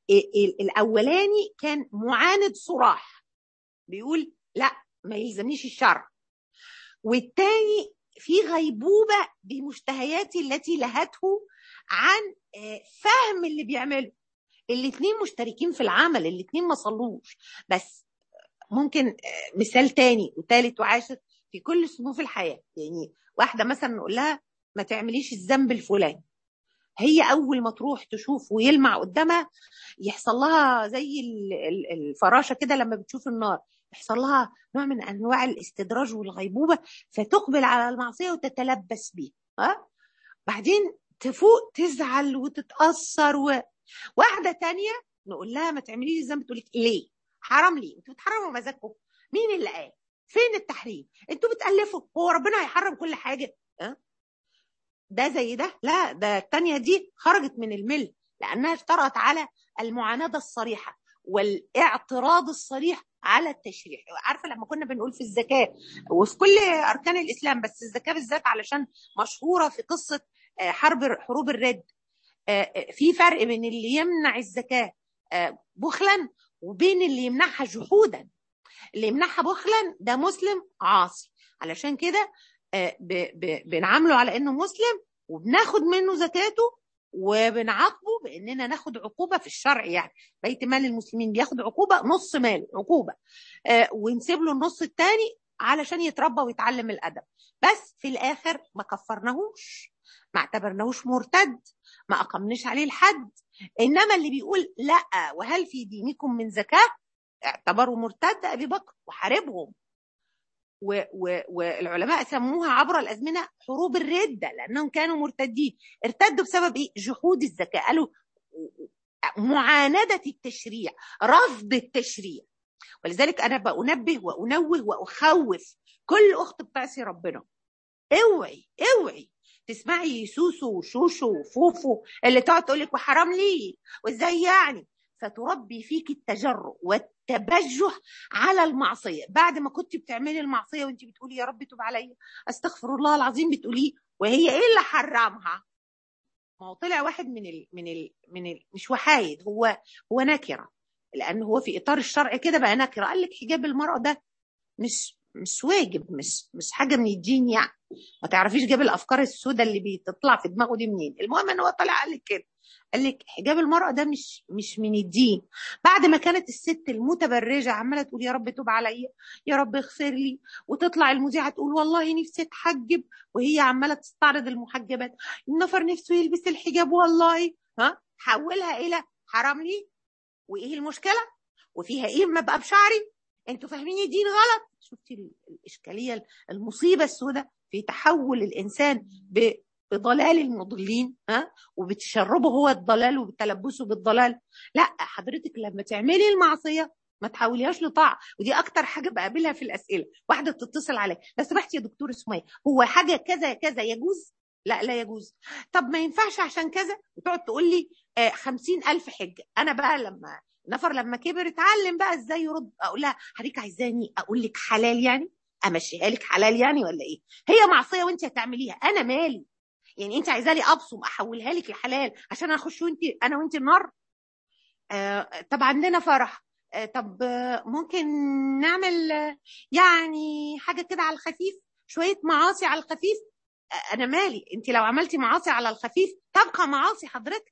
الاولاني كان معاند صراح بيقول لا ما يلزمنيش الشر والتاني في غيبوبه بمشتهياتي التي لهته عن فهم اللي بيعمله الاثنين مشتركين في العمل الاثنين ما صلوش بس ممكن مثال تاني وثالث وعاشر في كل صنوف الحياة يعني واحدة مثلا نقول لها ما تعمليش الذنب الفلاني هي أول ما تروح تشوف ويلمع قدامها يحصل لها زي الفراشة كده لما بتشوف النار يحصل لها نوع من أنواع الاستدراج والغيبوبة فتقبل على المعصية وتتلبس بيها ها بعدين تفوق تزعل وتتأثر و... واحدة تانية نقول لها ما تعمليش الذنب تقول لك ليه حرام ليه انتوا بتحرموا مزاجكم مين اللي قال فين التحريم انتوا بتالفوا هو ربنا هيحرم كل حاجه أه؟ ده زي ده لا ده الثانيه دي خرجت من المل لانها اشترط على المعانده الصريحه والاعتراض الصريح على التشريع عارفه لما كنا بنقول في الزكاه وفي كل اركان الاسلام بس الزكاه بالذات علشان مشهوره في قصه حرب حروب الرد في فرق بين اللي يمنع الزكاه بخلا وبين اللي يمنعها جحودا اللي يمنعها بخلا ده مسلم عاصي علشان كده بنعامله على انه مسلم وبناخد منه زكاته وبنعاقبه باننا ناخد عقوبه في الشرع يعني بيت مال المسلمين بياخد عقوبه نص مال عقوبه آه ونسيب له النص الثاني علشان يتربى ويتعلم الادب بس في الاخر ما كفرناهوش ما اعتبرناهوش مرتد ما اقمناش عليه الحد انما اللي بيقول لا وهل في دينكم من زكاه اعتبروا مرتد ابي بكر وحاربهم و و والعلماء سموها عبر الازمنه حروب الرده لانهم كانوا مرتدين ارتدوا بسبب ايه جحود الزكاه قالوا معانده التشريع رفض التشريع ولذلك انا بنبه وانوه واخوف كل اخت بتعصي ربنا اوعي اوعي تسمعي سوسو وشوشو وفوفو اللي تقعد تقول لك وحرام ليه وازاي يعني فتربي فيك التجرؤ والتبجح على المعصيه بعد ما كنت بتعملي المعصيه وانت بتقولي يا رب توب عليا استغفر الله العظيم بتقوليه وهي ايه اللي حرمها ما هو طلع واحد من ال من ال من ال مش وحايد هو هو نكره لان هو في اطار الشرع كده بقى نكره قال لك حجاب المراه ده مش مش واجب مش مش حاجه من الدين يعني ما تعرفيش جاب الافكار السوداء اللي بتطلع في دماغه دي منين المهم ان هو طلع قال لك كده قال لك حجاب المرأة ده مش مش من الدين بعد ما كانت الست المتبرجة عمالة تقول يا رب توب عليا يا رب اغفر لي وتطلع المذيعة تقول والله نفسي اتحجب وهي عمالة تستعرض المحجبات النفر نفسه يلبس الحجاب والله ها حولها الى حرام لي وايه المشكلة وفيها ايه ما بقى بشعري انتوا فاهمين الدين غلط شفتي الاشكالية المصيبة السوداء في تحول الانسان ب بضلال المضلين ها وبتشربه هو الضلال وبتلبسه بالضلال لا حضرتك لما تعملي المعصيه ما تحوليهاش لطاعه ودي اكتر حاجه بقابلها في الاسئله واحده تتصل عليا لو سمحتي يا دكتور سميه هو حاجه كذا كذا يجوز لا لا يجوز طب ما ينفعش عشان كذا وتقعد تقول لي آه خمسين ألف حجة أنا بقى لما نفر لما كبر اتعلم بقى ازاي يرد اقول لها حضرتك عايزاني اقول لك حلال يعني امشيها لك حلال يعني ولا ايه هي معصيه وانت هتعمليها انا مالي يعني انت عايزه لي ابصم احولها لك لحلال عشان اخش وانت انا وانت النار آه طب عندنا فرح آه طب آه ممكن نعمل آه يعني حاجه كده على الخفيف شويه معاصي على الخفيف آه انا مالي انت لو عملتي معاصي على الخفيف تبقى معاصي حضرتك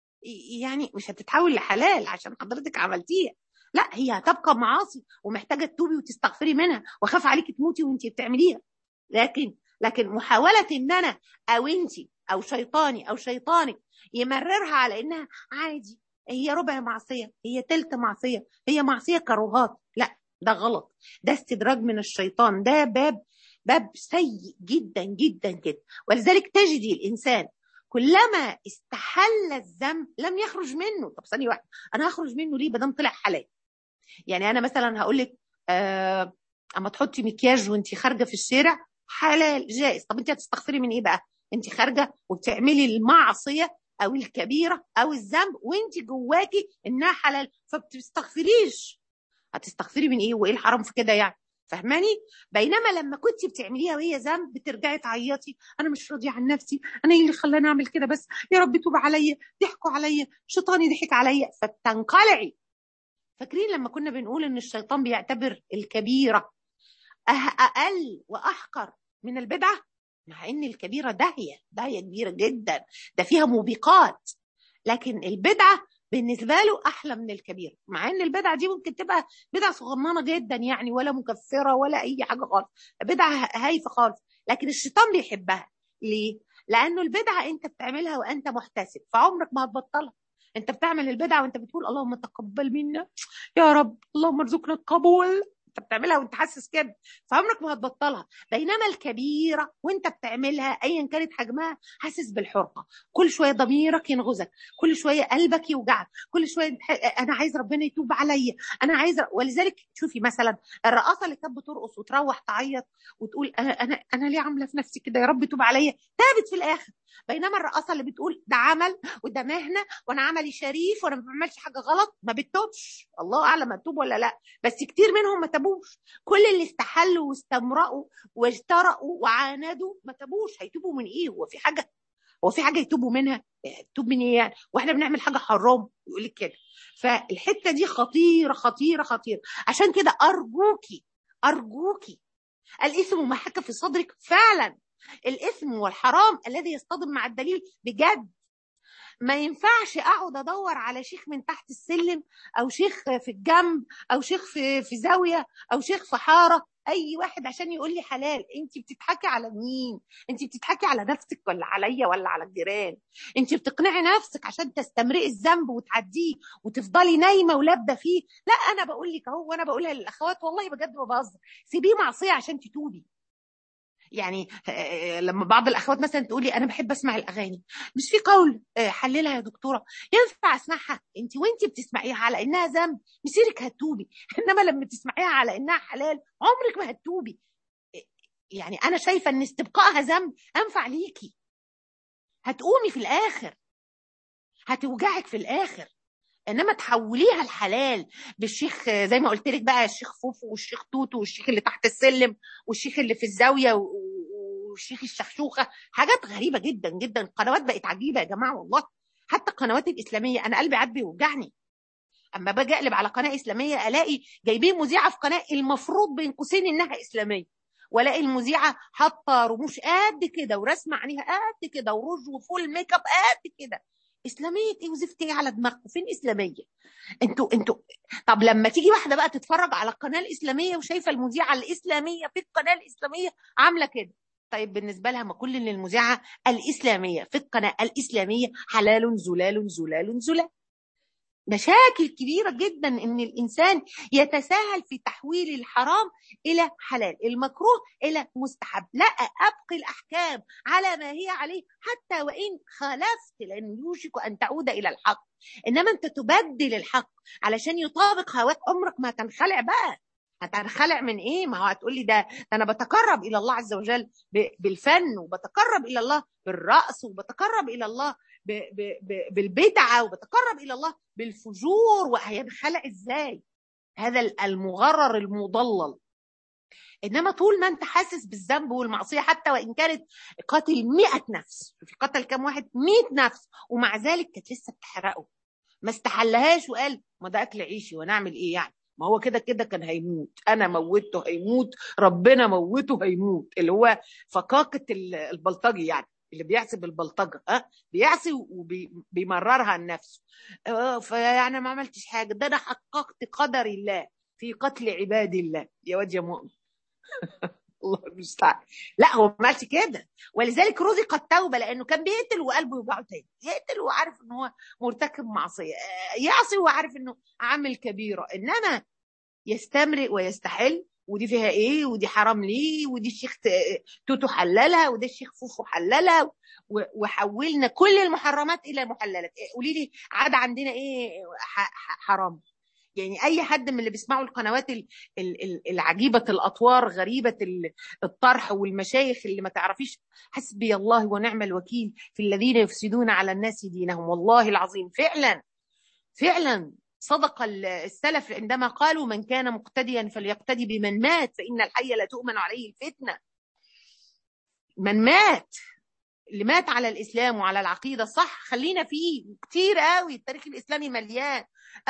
يعني مش هتتحول لحلال عشان حضرتك عملتيها لا هي هتبقى معاصي ومحتاجه تتوبي وتستغفري منها واخاف عليكي تموتي وانت بتعمليها لكن لكن محاولة ان انا او انت او شيطاني او شيطانك يمررها على انها عادي هي ربع معصية هي تلت معصية هي معصية كروهات لا ده غلط ده استدراج من الشيطان ده باب باب سيء جدا جدا جدا ولذلك تجدي الانسان كلما استحل الذنب لم يخرج منه طب ثانيه واحده انا هخرج منه ليه بدل طلع حلال يعني انا مثلا هقول لك آه اما تحطي مكياج وانت خارجه في الشارع حلال جائز طب انت هتستغفري من ايه بقى انت خارجه وبتعملي المعصيه او الكبيره او الذنب وانت جواكي انها حلال فبتستغفريش هتستغفري من ايه وايه الحرام في كده يعني فاهماني بينما لما كنت بتعمليها وهي ذنب بترجعي تعيطي انا مش راضيه عن نفسي انا ايه اللي خلاني اعمل كده بس يا رب توب عليا ضحكوا عليا شيطاني ضحك عليا فبتنقلعي فاكرين لما كنا بنقول ان الشيطان بيعتبر الكبيره اقل واحقر من البدعه مع ان الكبيره داهيه داهيه كبيره جدا ده فيها موبقات لكن البدعه بالنسبه له احلى من الكبيره مع ان البدعه دي ممكن تبقى بدعه صغننه جدا يعني ولا مكفره ولا اي حاجه خالص بدعه هايفه خالص لكن الشيطان بيحبها ليه لانه البدعه انت بتعملها وانت محتسب فعمرك ما هتبطلها انت بتعمل البدعه وانت بتقول اللهم تقبل منا يا رب اللهم ارزقنا القبول انت بتعملها وانت حاسس كده فعمرك ما هتبطلها بينما الكبيره وانت بتعملها ايا كانت حجمها حاسس بالحرقه كل شويه ضميرك ينغزك كل شويه قلبك يوجعك كل شويه انا عايز ربنا يتوب عليا انا عايز ولذلك شوفي مثلا الرقاصه اللي كانت بترقص وتروح تعيط وتقول انا انا انا ليه عامله في نفسي كده يا رب توب عليا تابت في الاخر بينما الرقاصه اللي بتقول ده عمل وده مهنه وانا عملي شريف وانا ما بعملش حاجه غلط ما بتتوبش الله اعلم هتوب ولا لا بس كتير منهم ما تابوش كل اللي استحلوا واستمرأوا واجترأوا وعاندوا ما تابوش هيتوبوا من ايه هو في حاجه هو في حاجه يتوبوا منها توب من ايه يعني واحنا بنعمل حاجه حرام يقول لك كده فالحته دي خطيره خطيره خطيره عشان كده ارجوكي ارجوكي الاثم ما حكى في صدرك فعلا الاثم والحرام الذي يصطدم مع الدليل بجد ما ينفعش اقعد ادور على شيخ من تحت السلم او شيخ في الجنب او شيخ في في زاويه او شيخ في حاره اي واحد عشان يقول لي حلال انت بتضحكي على مين انت بتضحكي على نفسك ولا عليا ولا على الجيران انت بتقنعي نفسك عشان تستمرئي الذنب وتعديه وتفضلي نايمه ولابده فيه لا انا بقول لك اهو وانا بقولها للاخوات والله بجد ما بهزر سيبيه معصيه عشان تتوبي يعني لما بعض الاخوات مثلا تقول لي انا بحب اسمع الاغاني مش في قول حللها يا دكتوره ينفع اسمعها انت وانت بتسمعيها على انها ذنب مسيرك هتوبي انما لما تسمعيها على انها حلال عمرك ما هتوبي يعني انا شايفه ان استبقائها ذنب انفع ليكي هتقومي في الاخر هتوجعك في الاخر انما تحوليها الحلال بالشيخ زي ما قلت لك بقى الشيخ فوفو والشيخ توتو والشيخ اللي تحت السلم والشيخ اللي في الزاويه والشيخ الشخشوخه حاجات غريبه جدا جدا القنوات بقت عجيبه يا جماعه والله حتى القنوات الاسلاميه انا قلبي عاد بيوجعني اما باجي اقلب على قناه اسلاميه الاقي جايبين مذيعه في قناه المفروض بين قوسين انها اسلاميه والاقي المذيعه حاطه رموش قد كده ورسمه عينيها قد كده وروج وفول ميك اب قد كده اسلاميه ايه وزفت ايه على دماغكم فين اسلاميه انتوا انتوا طب لما تيجي واحده بقى تتفرج على القناه الاسلاميه وشايفه المذيعه الاسلاميه في القناه الاسلاميه عامله كده طيب بالنسبه لها ما كل اللي المذيعه الاسلاميه في القناه الاسلاميه حلال زلال زلال زلال مشاكل كبيرة جدا إن الإنسان يتساهل في تحويل الحرام إلى حلال المكروه إلى مستحب لا أبقي الأحكام على ما هي عليه حتى وإن خالفت لأن يوشك أن تعود إلى الحق إنما أنت تبدل الحق علشان يطابق هواك عمرك ما تنخلع بقى هتنخلع من ايه ما هو هتقول لي ده انا بتقرب الى الله عز وجل بالفن وبتقرب الى الله بالرأس وبتقرب الى الله ب ب ب بالبدعه وبتقرب الى الله بالفجور وهينخلع ازاي هذا المغرر المضلل انما طول ما انت حاسس بالذنب والمعصيه حتى وان كانت قاتل مئة نفس في قتل كام واحد مئة نفس ومع ذلك كانت لسه بتحرقه ما استحلهاش وقال ما ده اكل عيشي وانا اعمل ايه يعني ما هو كده كده كان هيموت انا موته هيموت ربنا موته هيموت اللي هو فقاقه البلطجي يعني اللي بيعصي بالبلطجه ها بيعصي وبيمررها عن نفسه فيعني ما عملتش حاجه ده انا حققت قدر الله في قتل عباد الله يا واد يا مؤمن الله المستعان لا هو ما عملش كده ولذلك رزق التوبه لانه كان بيقتل وقلبه يوجعه تاني يقتل وعارف ان هو مرتكب معصيه يعصي وعارف انه عامل كبيره انما يستمرئ ويستحل ودي فيها ايه ودي حرام ليه ودي الشيخ توتو حللها وده الشيخ فوفو حللها وحولنا كل المحرمات الى محللات قولي لي عاد عندنا ايه حرام يعني اي حد من اللي بيسمعوا القنوات العجيبه الاطوار غريبه الطرح والمشايخ اللي ما تعرفيش حسبي الله ونعم الوكيل في الذين يفسدون على الناس دينهم والله العظيم فعلا فعلا صدق السلف عندما قالوا من كان مقتديا فليقتدي بمن مات فإن الحي لا تؤمن عليه الفتنة من مات اللي مات على الإسلام وعلى العقيدة صح خلينا فيه كتير قوي التاريخ الإسلامي مليان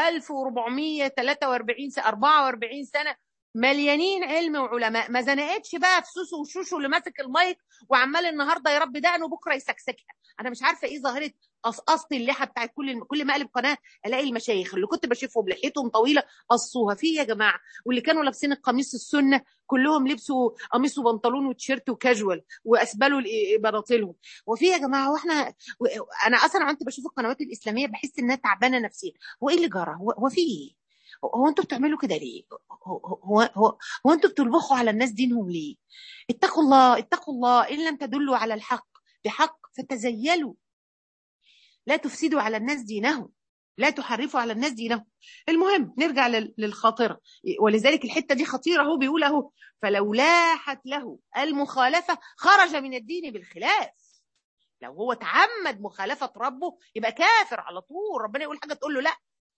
1443 سنة 44 سنة مليانين علم وعلماء ما زنقتش بقى في سوسو وشوشو اللي ماسك المايك وعمال النهارده يا رب دقنه بكره يسكسكها انا مش عارفه ايه ظاهره قصقصت اللحى بتاعت كل كل ما اقلب قناه الاقي المشايخ اللي كنت بشوفهم لحيتهم طويله قصوها في يا جماعه واللي كانوا لابسين القميص السنه كلهم لبسوا قميص وبنطلون وتيشيرت وكاجوال واسبلوا بناطيلهم وفي يا جماعه واحنا انا اصلا كنت بشوف القنوات الاسلاميه بحس انها تعبانه نفسيا هو ايه اللي جرى هو في ايه هو انتوا بتعملوا كده ليه؟ هو هو هو, هو انتوا بتلبخوا على الناس دينهم ليه؟ اتقوا الله اتقوا الله ان لم تدلوا على الحق بحق فتزيلوا لا تفسدوا على الناس دينهم لا تحرفوا على الناس دينهم المهم نرجع للخاطره ولذلك الحته دي خطيره هو بيقول اهو فلو لاحت له المخالفه خرج من الدين بالخلاف لو هو تعمد مخالفه ربه يبقى كافر على طول ربنا يقول حاجه تقول له لا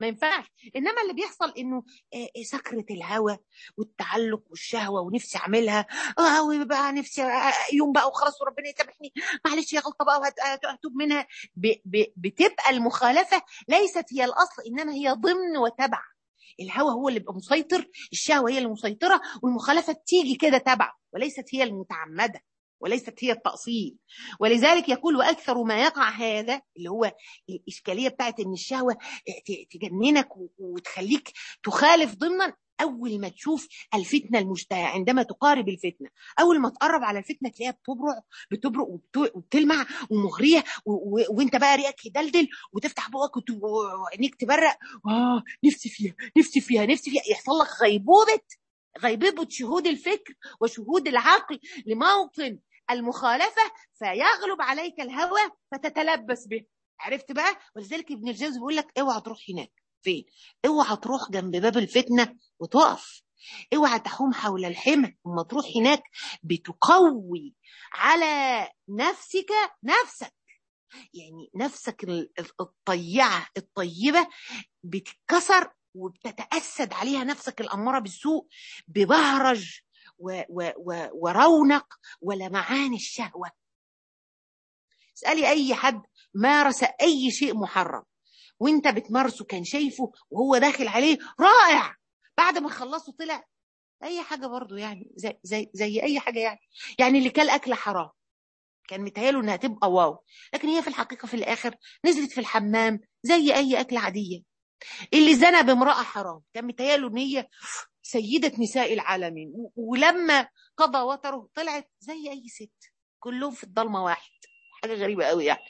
ما ينفعش انما اللي بيحصل انه سكره الهوى والتعلق والشهوه ونفسي اعملها اه وبقى نفسي يوم بقى وخلاص وربنا يسامحني معلش يا غلطه بقى وهتوب منها ب ب بتبقى المخالفه ليست هي الاصل انما هي ضمن وتبع الهوى هو اللي بيبقى مسيطر الشهوه هي اللي مسيطره والمخالفه تيجي كده تبع وليست هي المتعمده وليست هي التأصيل ولذلك يقول وأكثر ما يقع هذا اللي هو الإشكالية بتاعت إن الشهوة تجننك وتخليك تخالف ضمنا أول ما تشوف الفتنة المشتهى عندما تقارب الفتنة أول ما تقرب على الفتنة تلاقيها بتبرع بتبرق وبتلمع ومغرية وانت بقى ريقك يدلدل وتفتح بقك وعينيك تبرق آه نفسي فيها نفسي فيها نفسي فيها يحصل لك غيبوبة غيبوبة شهود الفكر وشهود العقل لموطن المخالفة فيغلب عليك الهوى فتتلبس به عرفت بقى ولذلك ابن الجوزي بيقول لك اوعى تروح هناك فين اوعى تروح جنب باب الفتنة وتقف اوعى تحوم حول الحمى لما تروح هناك بتقوي على نفسك نفسك يعني نفسك الطيعة الطيبة بتتكسر وبتتأسد عليها نفسك الأمارة بالسوء ببهرج و و و ورونق ولمعان الشهوة اسألي أي حد مارس أي شيء محرم وانت بتمارسه كان شايفه وهو داخل عليه رائع بعد ما خلصه طلع اي حاجه برضه يعني زي زي زي اي حاجه يعني يعني اللي كل اكل حرام كان متهيأله انها تبقى واو لكن هي في الحقيقه في الاخر نزلت في الحمام زي اي اكل عاديه اللي زنى بامراه حرام كان متهيأله ان هي سيده نساء العالمين ولما قضى وتره طلعت زي اي ست كلهم في الضلمه واحد حاجه غريبه قوي يعني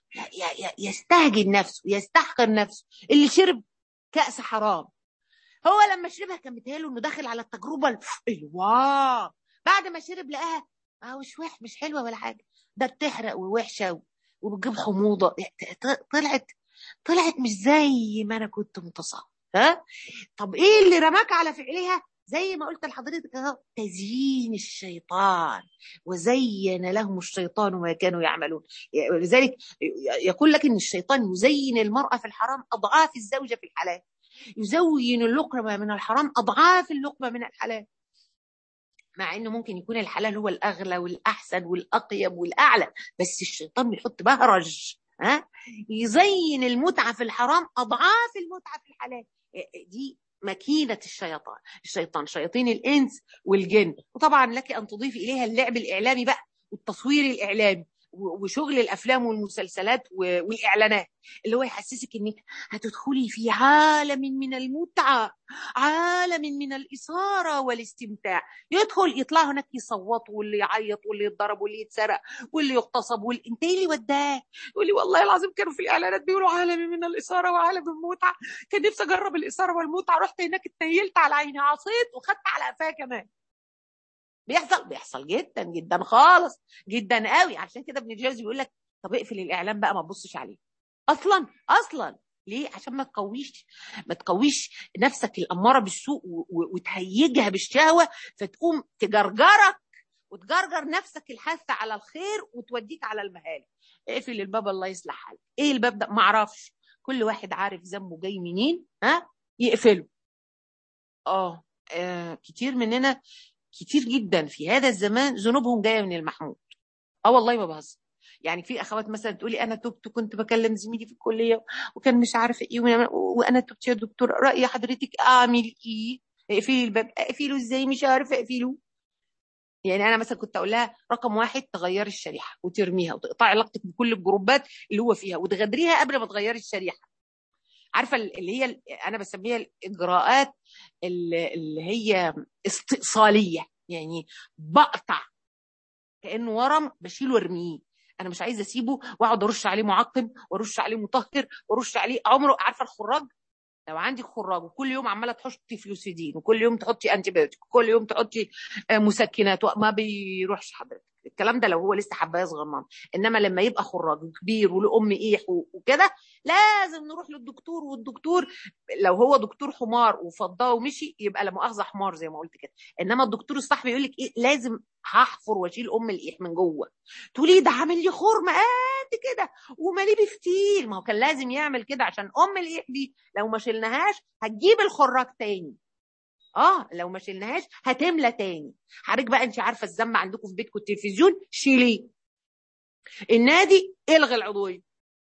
يستهجن نفسه يستحقر نفسه اللي شرب كأس حرام هو لما شربها كان متهيأله انه داخل على التجربه الواو بعد ما شرب لقاها اه مش وح مش حلوه ولا حاجه ده بتحرق ووحشه وبتجيب حموضه طلعت طلعت مش زي ما انا كنت متصور ها طب ايه اللي رماك على فعلها زي ما قلت لحضرتك اهو تزيين الشيطان وزين لهم الشيطان ما كانوا يعملون لذلك يقول لك ان الشيطان يزين المراه في الحرام اضعاف الزوجه في الحلال يزين اللقمه من الحرام اضعاف اللقمه من الحلال مع انه ممكن يكون الحلال هو الاغلى والاحسن والاطيب والاعلى بس الشيطان بيحط بهرج ها يزين المتعه في الحرام اضعاف المتعه في الحلال دي مكينة الشيطان الشيطان شياطين الإنس والجن وطبعا لك أن تضيفي إليها اللعب الإعلامي بقى والتصوير الإعلامي وشغل الافلام والمسلسلات والاعلانات اللي هو يحسسك انك هتدخلي في عالم من المتعه عالم من الاثاره والاستمتاع يدخل يطلع هناك يصوتوا واللي يعيط واللي يتضرب واللي يتسرق واللي يغتصب واللي انت ايه اللي وداه يقول لي والله العظيم كانوا في الاعلانات بيقولوا عالم من الاثاره وعالم المتعه كان نفسي اجرب الاثاره والمتعه رحت هناك اتنيلت على عيني عصيت وخدت على قفاه كمان بيحصل بيحصل جدا جدا خالص جدا قوي عشان كده ابن الجوزي بيقول لك طب اقفل الاعلام بقى ما تبصش عليه اصلا اصلا ليه عشان ما تقويش ما تقويش نفسك الاماره بالسوء وتهيجها بالشهوه فتقوم تجرجرك وتجرجر نفسك الحث على الخير وتوديك على المهالك اقفل الباب الله يصلح حالك ايه الباب ده ما اعرفش كل واحد عارف ذنبه جاي منين ها يقفله اه, آه كتير مننا كتير جدا في هذا الزمان ذنوبهم جايه من المحمود اه والله ما بهزر يعني في اخوات مثلا تقولي انا تبت كنت بكلم زميلي في الكليه وكان مش عارفه ايه وانا تبت يا دكتور راي حضرتك اعمل ايه اقفلي الباب اقفله ازاي مش عارفه اقفله يعني انا مثلا كنت اقول لها رقم واحد تغيري الشريحه وترميها وتقطعي علاقتك بكل الجروبات اللي هو فيها وتغادريها قبل ما تغيري الشريحه عارفه اللي هي انا بسميها الاجراءات اللي هي استئصاليه يعني بقطع كانه ورم بشيله وارميه انا مش عايزه اسيبه واقعد ارش عليه معقم وارش عليه مطهر وارش عليه عمره عارفه الخراج لو عندك خراج وكل يوم عماله تحطي فلوسيدين وكل يوم تحطي انتي بيوتيك وكل يوم تحطي مسكنات ما بيروحش حضرتك الكلام ده لو هو لسه حبايه صغنن انما لما يبقى خراج كبير وله ام ايح وكده لازم نروح للدكتور والدكتور لو هو دكتور حمار وفضاه ومشي يبقى لا مؤاخذه حمار زي ما قلت كده انما الدكتور الصح بيقول لك ايه لازم هحفر واشيل ام الايح من جوه تقولي ده عامل لي خرم قد كده وماليه بفتيل ما هو كان لازم يعمل كده عشان ام الايح دي لو ما شلناهاش هتجيب الخراج تاني اه لو ما شلناهاش هتملى تاني حضرتك بقى انت عارفه الذم عندكم في بيتكم التلفزيون شيليه النادي الغي العضويه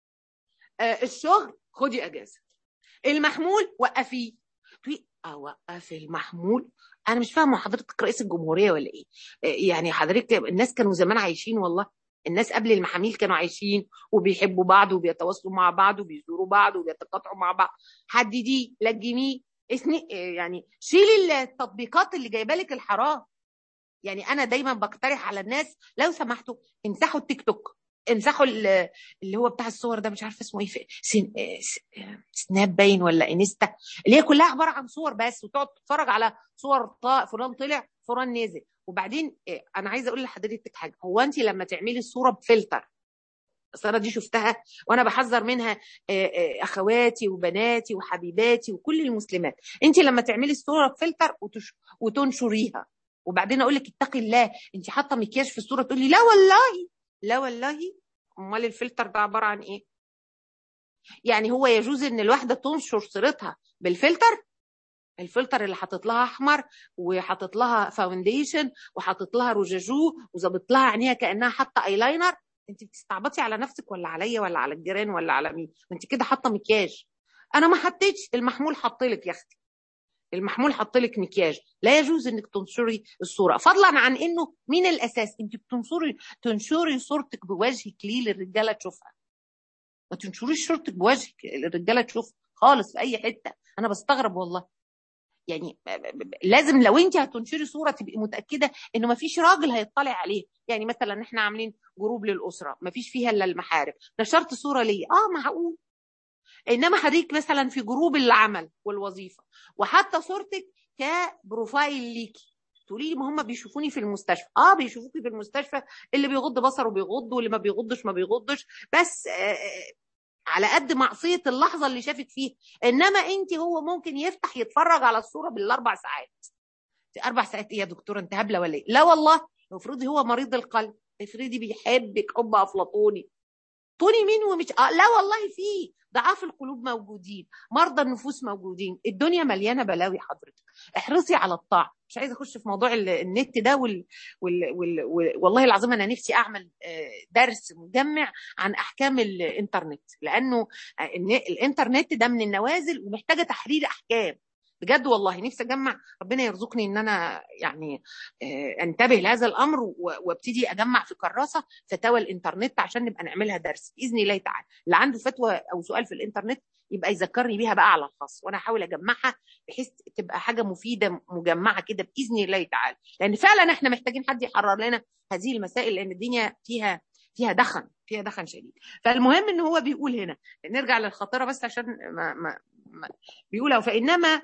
آه الشغل خدي اجازه المحمول وقفيه تقولي اوقف المحمول انا مش فاهمه حضرتك رئيس الجمهوريه ولا ايه آه يعني حضرتك الناس كانوا زمان عايشين والله الناس قبل المحاميل كانوا عايشين وبيحبوا بعض وبيتواصلوا مع بعض وبيزوروا بعض وبيتقاطعوا مع بعض حدديه لجميه اسمي يعني شيلي التطبيقات اللي جايبه لك الحرام يعني انا دايما بقترح على الناس لو سمحتوا امسحوا التيك توك امسحوا اللي هو بتاع الصور ده مش عارفه اسمه ايه سن... سناب باين ولا انستا اللي هي كلها عباره عن صور بس وتقعد تتفرج على صور طا... فلان طلع فلان نزل وبعدين انا عايزه اقول لحضرتك حاجه هو انت لما تعملي الصوره بفلتر الصوره دي شفتها وانا بحذر منها اخواتي وبناتي وحبيباتي وكل المسلمات انت لما تعملي الصوره بفلتر وتش... وتنشريها وبعدين اقول لك اتقي الله انت حاطه مكياج في الصوره تقولي لا والله لا والله امال الفلتر ده عباره عن ايه يعني هو يجوز ان الواحده تنشر صورتها بالفلتر الفلتر اللي حاطط لها احمر وحاطط لها فاونديشن وحاطط لها روجاجو وظابط لها عينيها كانها حاطه ايلاينر انت بتستعبطي على نفسك ولا عليا ولا على الجيران ولا على مين انت كده حاطه مكياج انا ما حطيتش المحمول حط لك يا اختي المحمول حط لك مكياج لا يجوز انك تنشري الصوره فضلا عن انه مين الاساس انت بتنشري تنشري صورتك بوجهك ليه للرجاله تشوفها ما تنشريش صورتك بوجهك للرجاله تشوفها خالص في اي حته انا بستغرب والله يعني لازم لو انت هتنشري صوره تبقي متاكده انه ما فيش راجل هيطلع عليه يعني مثلا احنا عاملين جروب للاسره ما فيش فيها الا المحارم نشرت صوره ليه اه معقول انما حضرتك مثلا في جروب العمل والوظيفه وحتى صورتك كبروفايل ليكي تقولي لي ما هم بيشوفوني في المستشفى اه بيشوفوكي في المستشفى اللي بيغض بصره بيغض واللي ما بيغضش ما بيغضش بس آه على قد معصيه اللحظه اللي شافك فيها انما انت هو ممكن يفتح يتفرج على الصوره بالاربع ساعات اربع ساعات ايه يا دكتور انت هبله ولا ايه لا والله افرضي هو مريض القلب افرضي بيحبك حب افلاطوني طوني مين ومش آه لا والله في ضعاف القلوب موجودين مرضى النفوس موجودين الدنيا مليانه بلاوي حضرتك احرصي على الطاعه مش عايزه اخش في موضوع النت ده وال... وال... وال... وال... والله العظيم انا نفسي اعمل درس مجمع عن احكام الانترنت لانه الانترنت ده من النوازل ومحتاجه تحرير احكام بجد والله نفسي اجمع ربنا يرزقني ان انا يعني انتبه لهذا الامر وابتدي اجمع في كراسه فتاوى الانترنت عشان نبقى نعملها درس باذن الله تعالى اللي عنده فتوى او سؤال في الانترنت يبقى يذكرني بيها بقى على الخاص وانا احاول اجمعها بحيث تبقى حاجه مفيده مجمعه كده باذن الله تعالى لان فعلا احنا محتاجين حد يحرر لنا هذه المسائل لان الدنيا فيها فيها دخن فيها دخن شديد فالمهم ان هو بيقول هنا نرجع للخطيره بس عشان ما, ما, ما بيقول فانما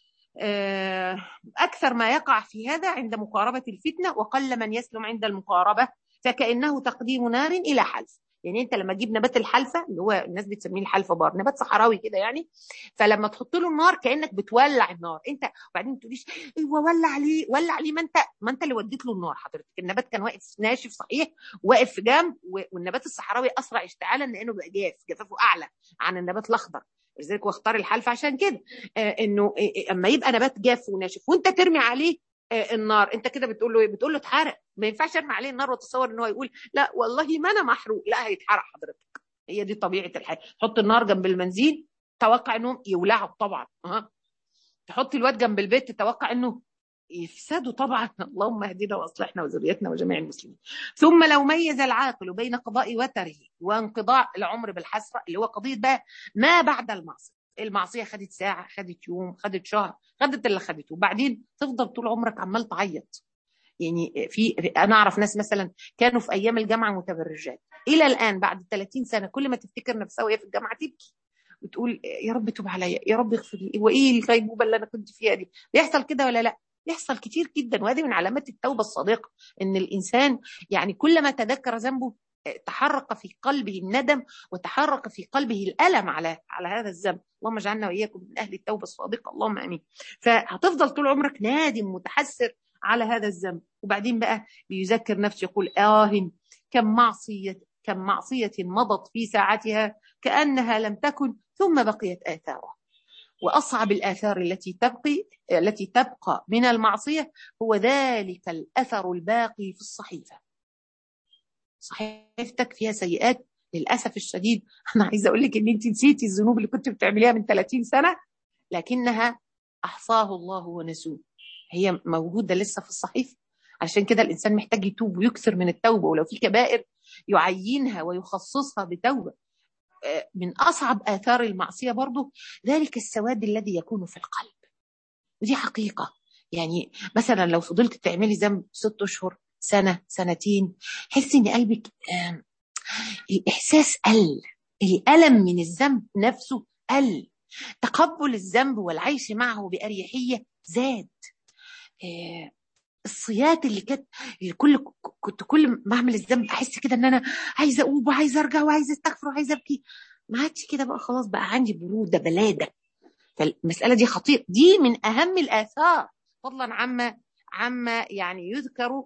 أكثر ما يقع في هذا عند مقاربة الفتنة وقل من يسلم عند المقاربة فكأنه تقديم نار إلى حلف يعني انت لما تجيب نبات الحلفه اللي هو الناس بتسميه الحلفه بار نبات صحراوي كده يعني فلما تحط له النار كانك بتولع النار انت وبعدين ما تقوليش ايوه ولع عليه ولع عليه ما انت ما انت اللي وديت له النار حضرتك النبات كان واقف ناشف صحيح واقف في جنب والنبات الصحراوي اسرع اشتعالا لانه بقى جاف جفافه اعلى عن النبات الاخضر لذلك واختار الحلف عشان كده آه انه آه اما يبقى نبات جاف وناشف وانت ترمي عليه آه النار انت كده بتقول له ايه بتقول له اتحرق ما ينفعش ارمي عليه النار وتصور ان هو يقول لا والله ما انا محروق لا هيتحرق حضرتك هي دي طبيعه الحياه حط النار جنب المنزل توقع انهم يولعوا طبعا أه. تحط الواد جنب البيت تتوقع انه يفسدوا طبعا اللهم اهدنا واصلحنا وذريتنا وجميع المسلمين ثم لو ميز العاقل بين قضاء وتره وانقضاء العمر بالحسره اللي هو قضيه بقى ما بعد المعصيه المعصيه خدت ساعه خدت يوم خدت شهر خدت اللي خدته وبعدين تفضل طول عمرك عمال تعيط يعني في انا اعرف ناس مثلا كانوا في ايام الجامعه متبرجات الى الان بعد 30 سنه كل ما تفتكر نفسها وهي في الجامعه تبكي وتقول يا رب توب عليا يا رب اغفر لي وايه الغيبوبه اللي انا كنت فيها دي بيحصل كده ولا لا يحصل كتير جدا وهذه من علامات التوبه الصادقه ان الانسان يعني كلما تذكر ذنبه تحرك في قلبه الندم وتحرك في قلبه الالم على على هذا الذنب اللهم اجعلنا واياكم من اهل التوبه الصادقه اللهم امين فهتفضل طول عمرك نادم متحسر على هذا الذنب وبعدين بقى بيذكر نفسه يقول آه كم معصية كم معصية مضت في ساعتها كأنها لم تكن ثم بقيت آثارها وأصعب الآثار التي تبقي التي تبقى من المعصية هو ذلك الأثر الباقي في الصحيفة صحيفتك فيها سيئات للأسف الشديد أنا عايزة أقول لك إن أنت نسيتي الذنوب اللي كنت بتعمليها من 30 سنة لكنها أحصاه الله ونسوه هي موجودة لسه في الصحيفة عشان كده الإنسان محتاج يتوب ويكثر من التوبة ولو في كبائر يعينها ويخصصها بتوبة من أصعب آثار المعصية برضو ذلك السواد الذي يكون في القلب ودي حقيقة يعني مثلا لو فضلت تعملي ذنب ست أشهر سنة سنتين حسي إن قلبك الإحساس قل الألم من الذنب نفسه قل تقبل الذنب والعيش معه بأريحية زاد الصيات اللي كانت اللي كل كنت كل ما اعمل الذنب احس كده ان انا عايزه اقوم وعايزه ارجع وعايزه استغفر وعايزه ابكي ما عادش كده بقى خلاص بقى عندي بروده بلاده فالمساله دي خطيره دي من اهم الاثار فضلا عما عما يعني يذكر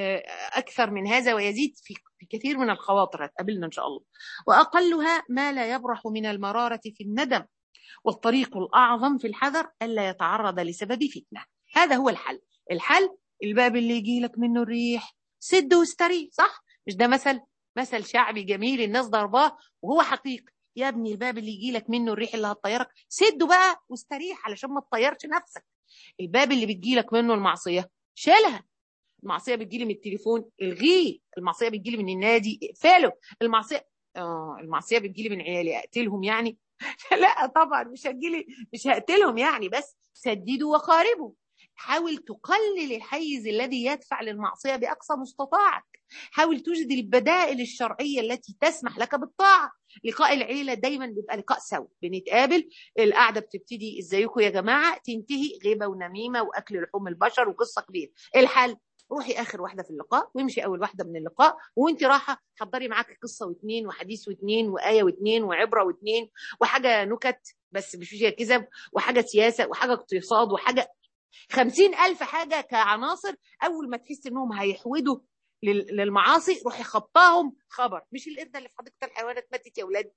اكثر من هذا ويزيد في في كثير من الخواطر هتقابلنا ان شاء الله واقلها ما لا يبرح من المراره في الندم والطريق الاعظم في الحذر الا يتعرض لسبب فتنه هذا هو الحل الحل الباب اللي يجي لك منه الريح سد واستري صح مش ده مثل مثل شعبي جميل الناس ضرباه وهو حقيقي يا ابني الباب اللي يجي لك منه الريح اللي هتطيرك سده بقى واستريح علشان ما تطيرش نفسك الباب اللي بتجي لك منه المعصيه شيلها المعصيه بتجيلي من التليفون الغيه المعصيه بتجيلي من النادي اقفله المعصيه اه المعصيه بتجيلي من عيالي اقتلهم يعني لا طبعا مش هتجيلي مش هقتلهم يعني بس سددوا وقاربوا حاول تقلل الحيز الذي يدفع للمعصيه باقصى مستطاعك حاول توجد البدائل الشرعيه التي تسمح لك بالطاعه لقاء العيله دايما بيبقى لقاء سوا بنتقابل القعده بتبتدي ازيكم يا جماعه تنتهي غيبه ونميمه واكل لحوم البشر وقصه كبيره الحل روحي اخر واحده في اللقاء وامشي اول واحده من اللقاء وانت رايحه حضري معاكي قصه واثنين وحديث واثنين وايه واثنين وعبره واثنين وحاجه نكت بس مش فيها كذب وحاجه سياسه وحاجه اقتصاد وحاجه خمسين ألف حاجة كعناصر أول ما تحس إنهم هيحودوا للمعاصي روحي خبطاهم خبر مش القردة اللي في حديقة الحيوانات ماتت يا ولاد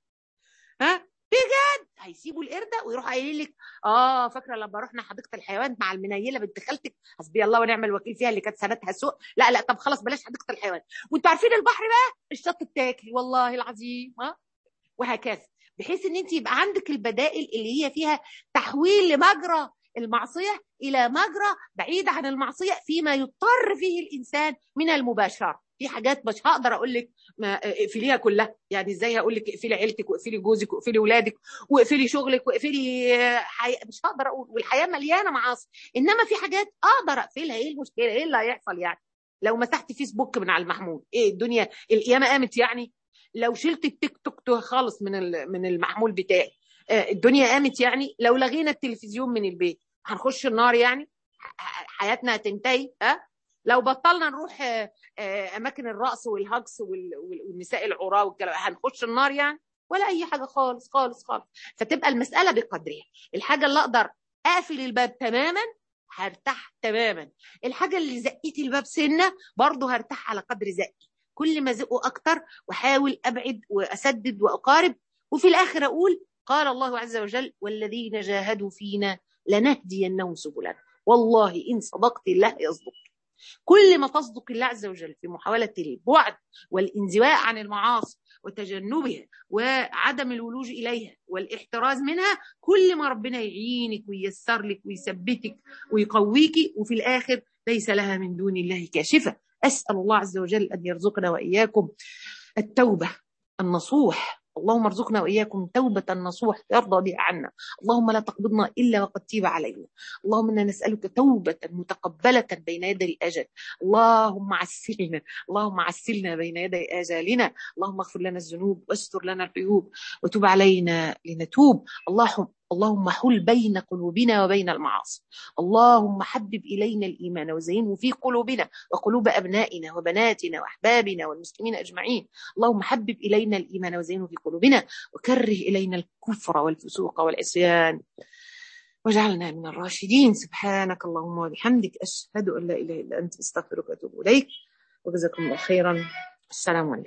ها بجد هيسيبوا القردة ويروحوا قايلين لك اه فاكره لما رحنا حديقه الحيوان مع المنيله بنت خالتك حسبي الله ونعم الوكيل فيها اللي كانت سنتها سوء لا لا طب خلاص بلاش حديقه الحيوان وانتوا عارفين البحر بقى الشط بتاكلي والله العظيم ها وهكذا بحيث ان انت يبقى عندك البدائل اللي هي فيها تحويل لمجرى المعصيه الى مجرى بعيد عن المعصيه فيما يضطر فيه الانسان من المباشره في حاجات مش هقدر اقول لك اقفليها كلها يعني ازاي هقول لك اقفلي عيلتك واقفلي جوزك واقفلي اولادك واقفلي شغلك واقفلي حي... مش هقدر اقول والحياه مليانه معاصي انما في حاجات اقدر اقفلها ايه المشكله ايه اللي هيحصل يعني لو مسحت فيسبوك من على المحمول ايه الدنيا القيامه قامت يعني لو شلت التيك توك خالص من من المحمول بتاعي الدنيا قامت يعني لو لغينا التلفزيون من البيت هنخش النار يعني حياتنا هتنتهي ها لو بطلنا نروح اماكن الرقص والهجص والنساء العراة والكلام هنخش النار يعني ولا اي حاجه خالص خالص خالص فتبقى المساله بقدرها الحاجه اللي اقدر اقفل الباب تماما هرتاح تماما الحاجه اللي زقيت الباب سنه برضه هرتاح على قدر زقي كل ما زقه اكتر واحاول ابعد واسدد واقارب وفي الاخر اقول قال الله عز وجل والذين جاهدوا فينا لنهدينهم سبلنا والله ان صدقت الله يصدق كل ما تصدق الله عز وجل في محاولة البعد والانزواء عن المعاصي وتجنبها وعدم الولوج إليها والاحتراز منها كل ما ربنا يعينك وييسر لك ويثبتك ويقويك وفي الآخر ليس لها من دون الله كاشفة أسأل الله عز وجل أن يرزقنا وإياكم التوبة النصوح اللهم ارزقنا واياكم توبه نصوح يرضى بها عنا اللهم لا تقبضنا الا وقد تيب علينا اللهم انا نسالك توبه متقبله بين يدي الاجل اللهم عسلنا اللهم عسلنا بين يدي اجالنا اللهم اغفر لنا الذنوب واستر لنا العيوب وتب علينا لنتوب اللهم اللهم حل بين قلوبنا وبين المعاصي اللهم حبب إلينا الإيمان وزينه في قلوبنا وقلوب أبنائنا وبناتنا وأحبابنا والمسلمين أجمعين اللهم حبب إلينا الإيمان وزينه في قلوبنا وكره إلينا الكفر والفسوق والعصيان واجعلنا من الراشدين سبحانك اللهم وبحمدك أشهد أن لا إله إلا أنت استغفرك وأتوب إليك وجزاكم الله خيرا السلام عليكم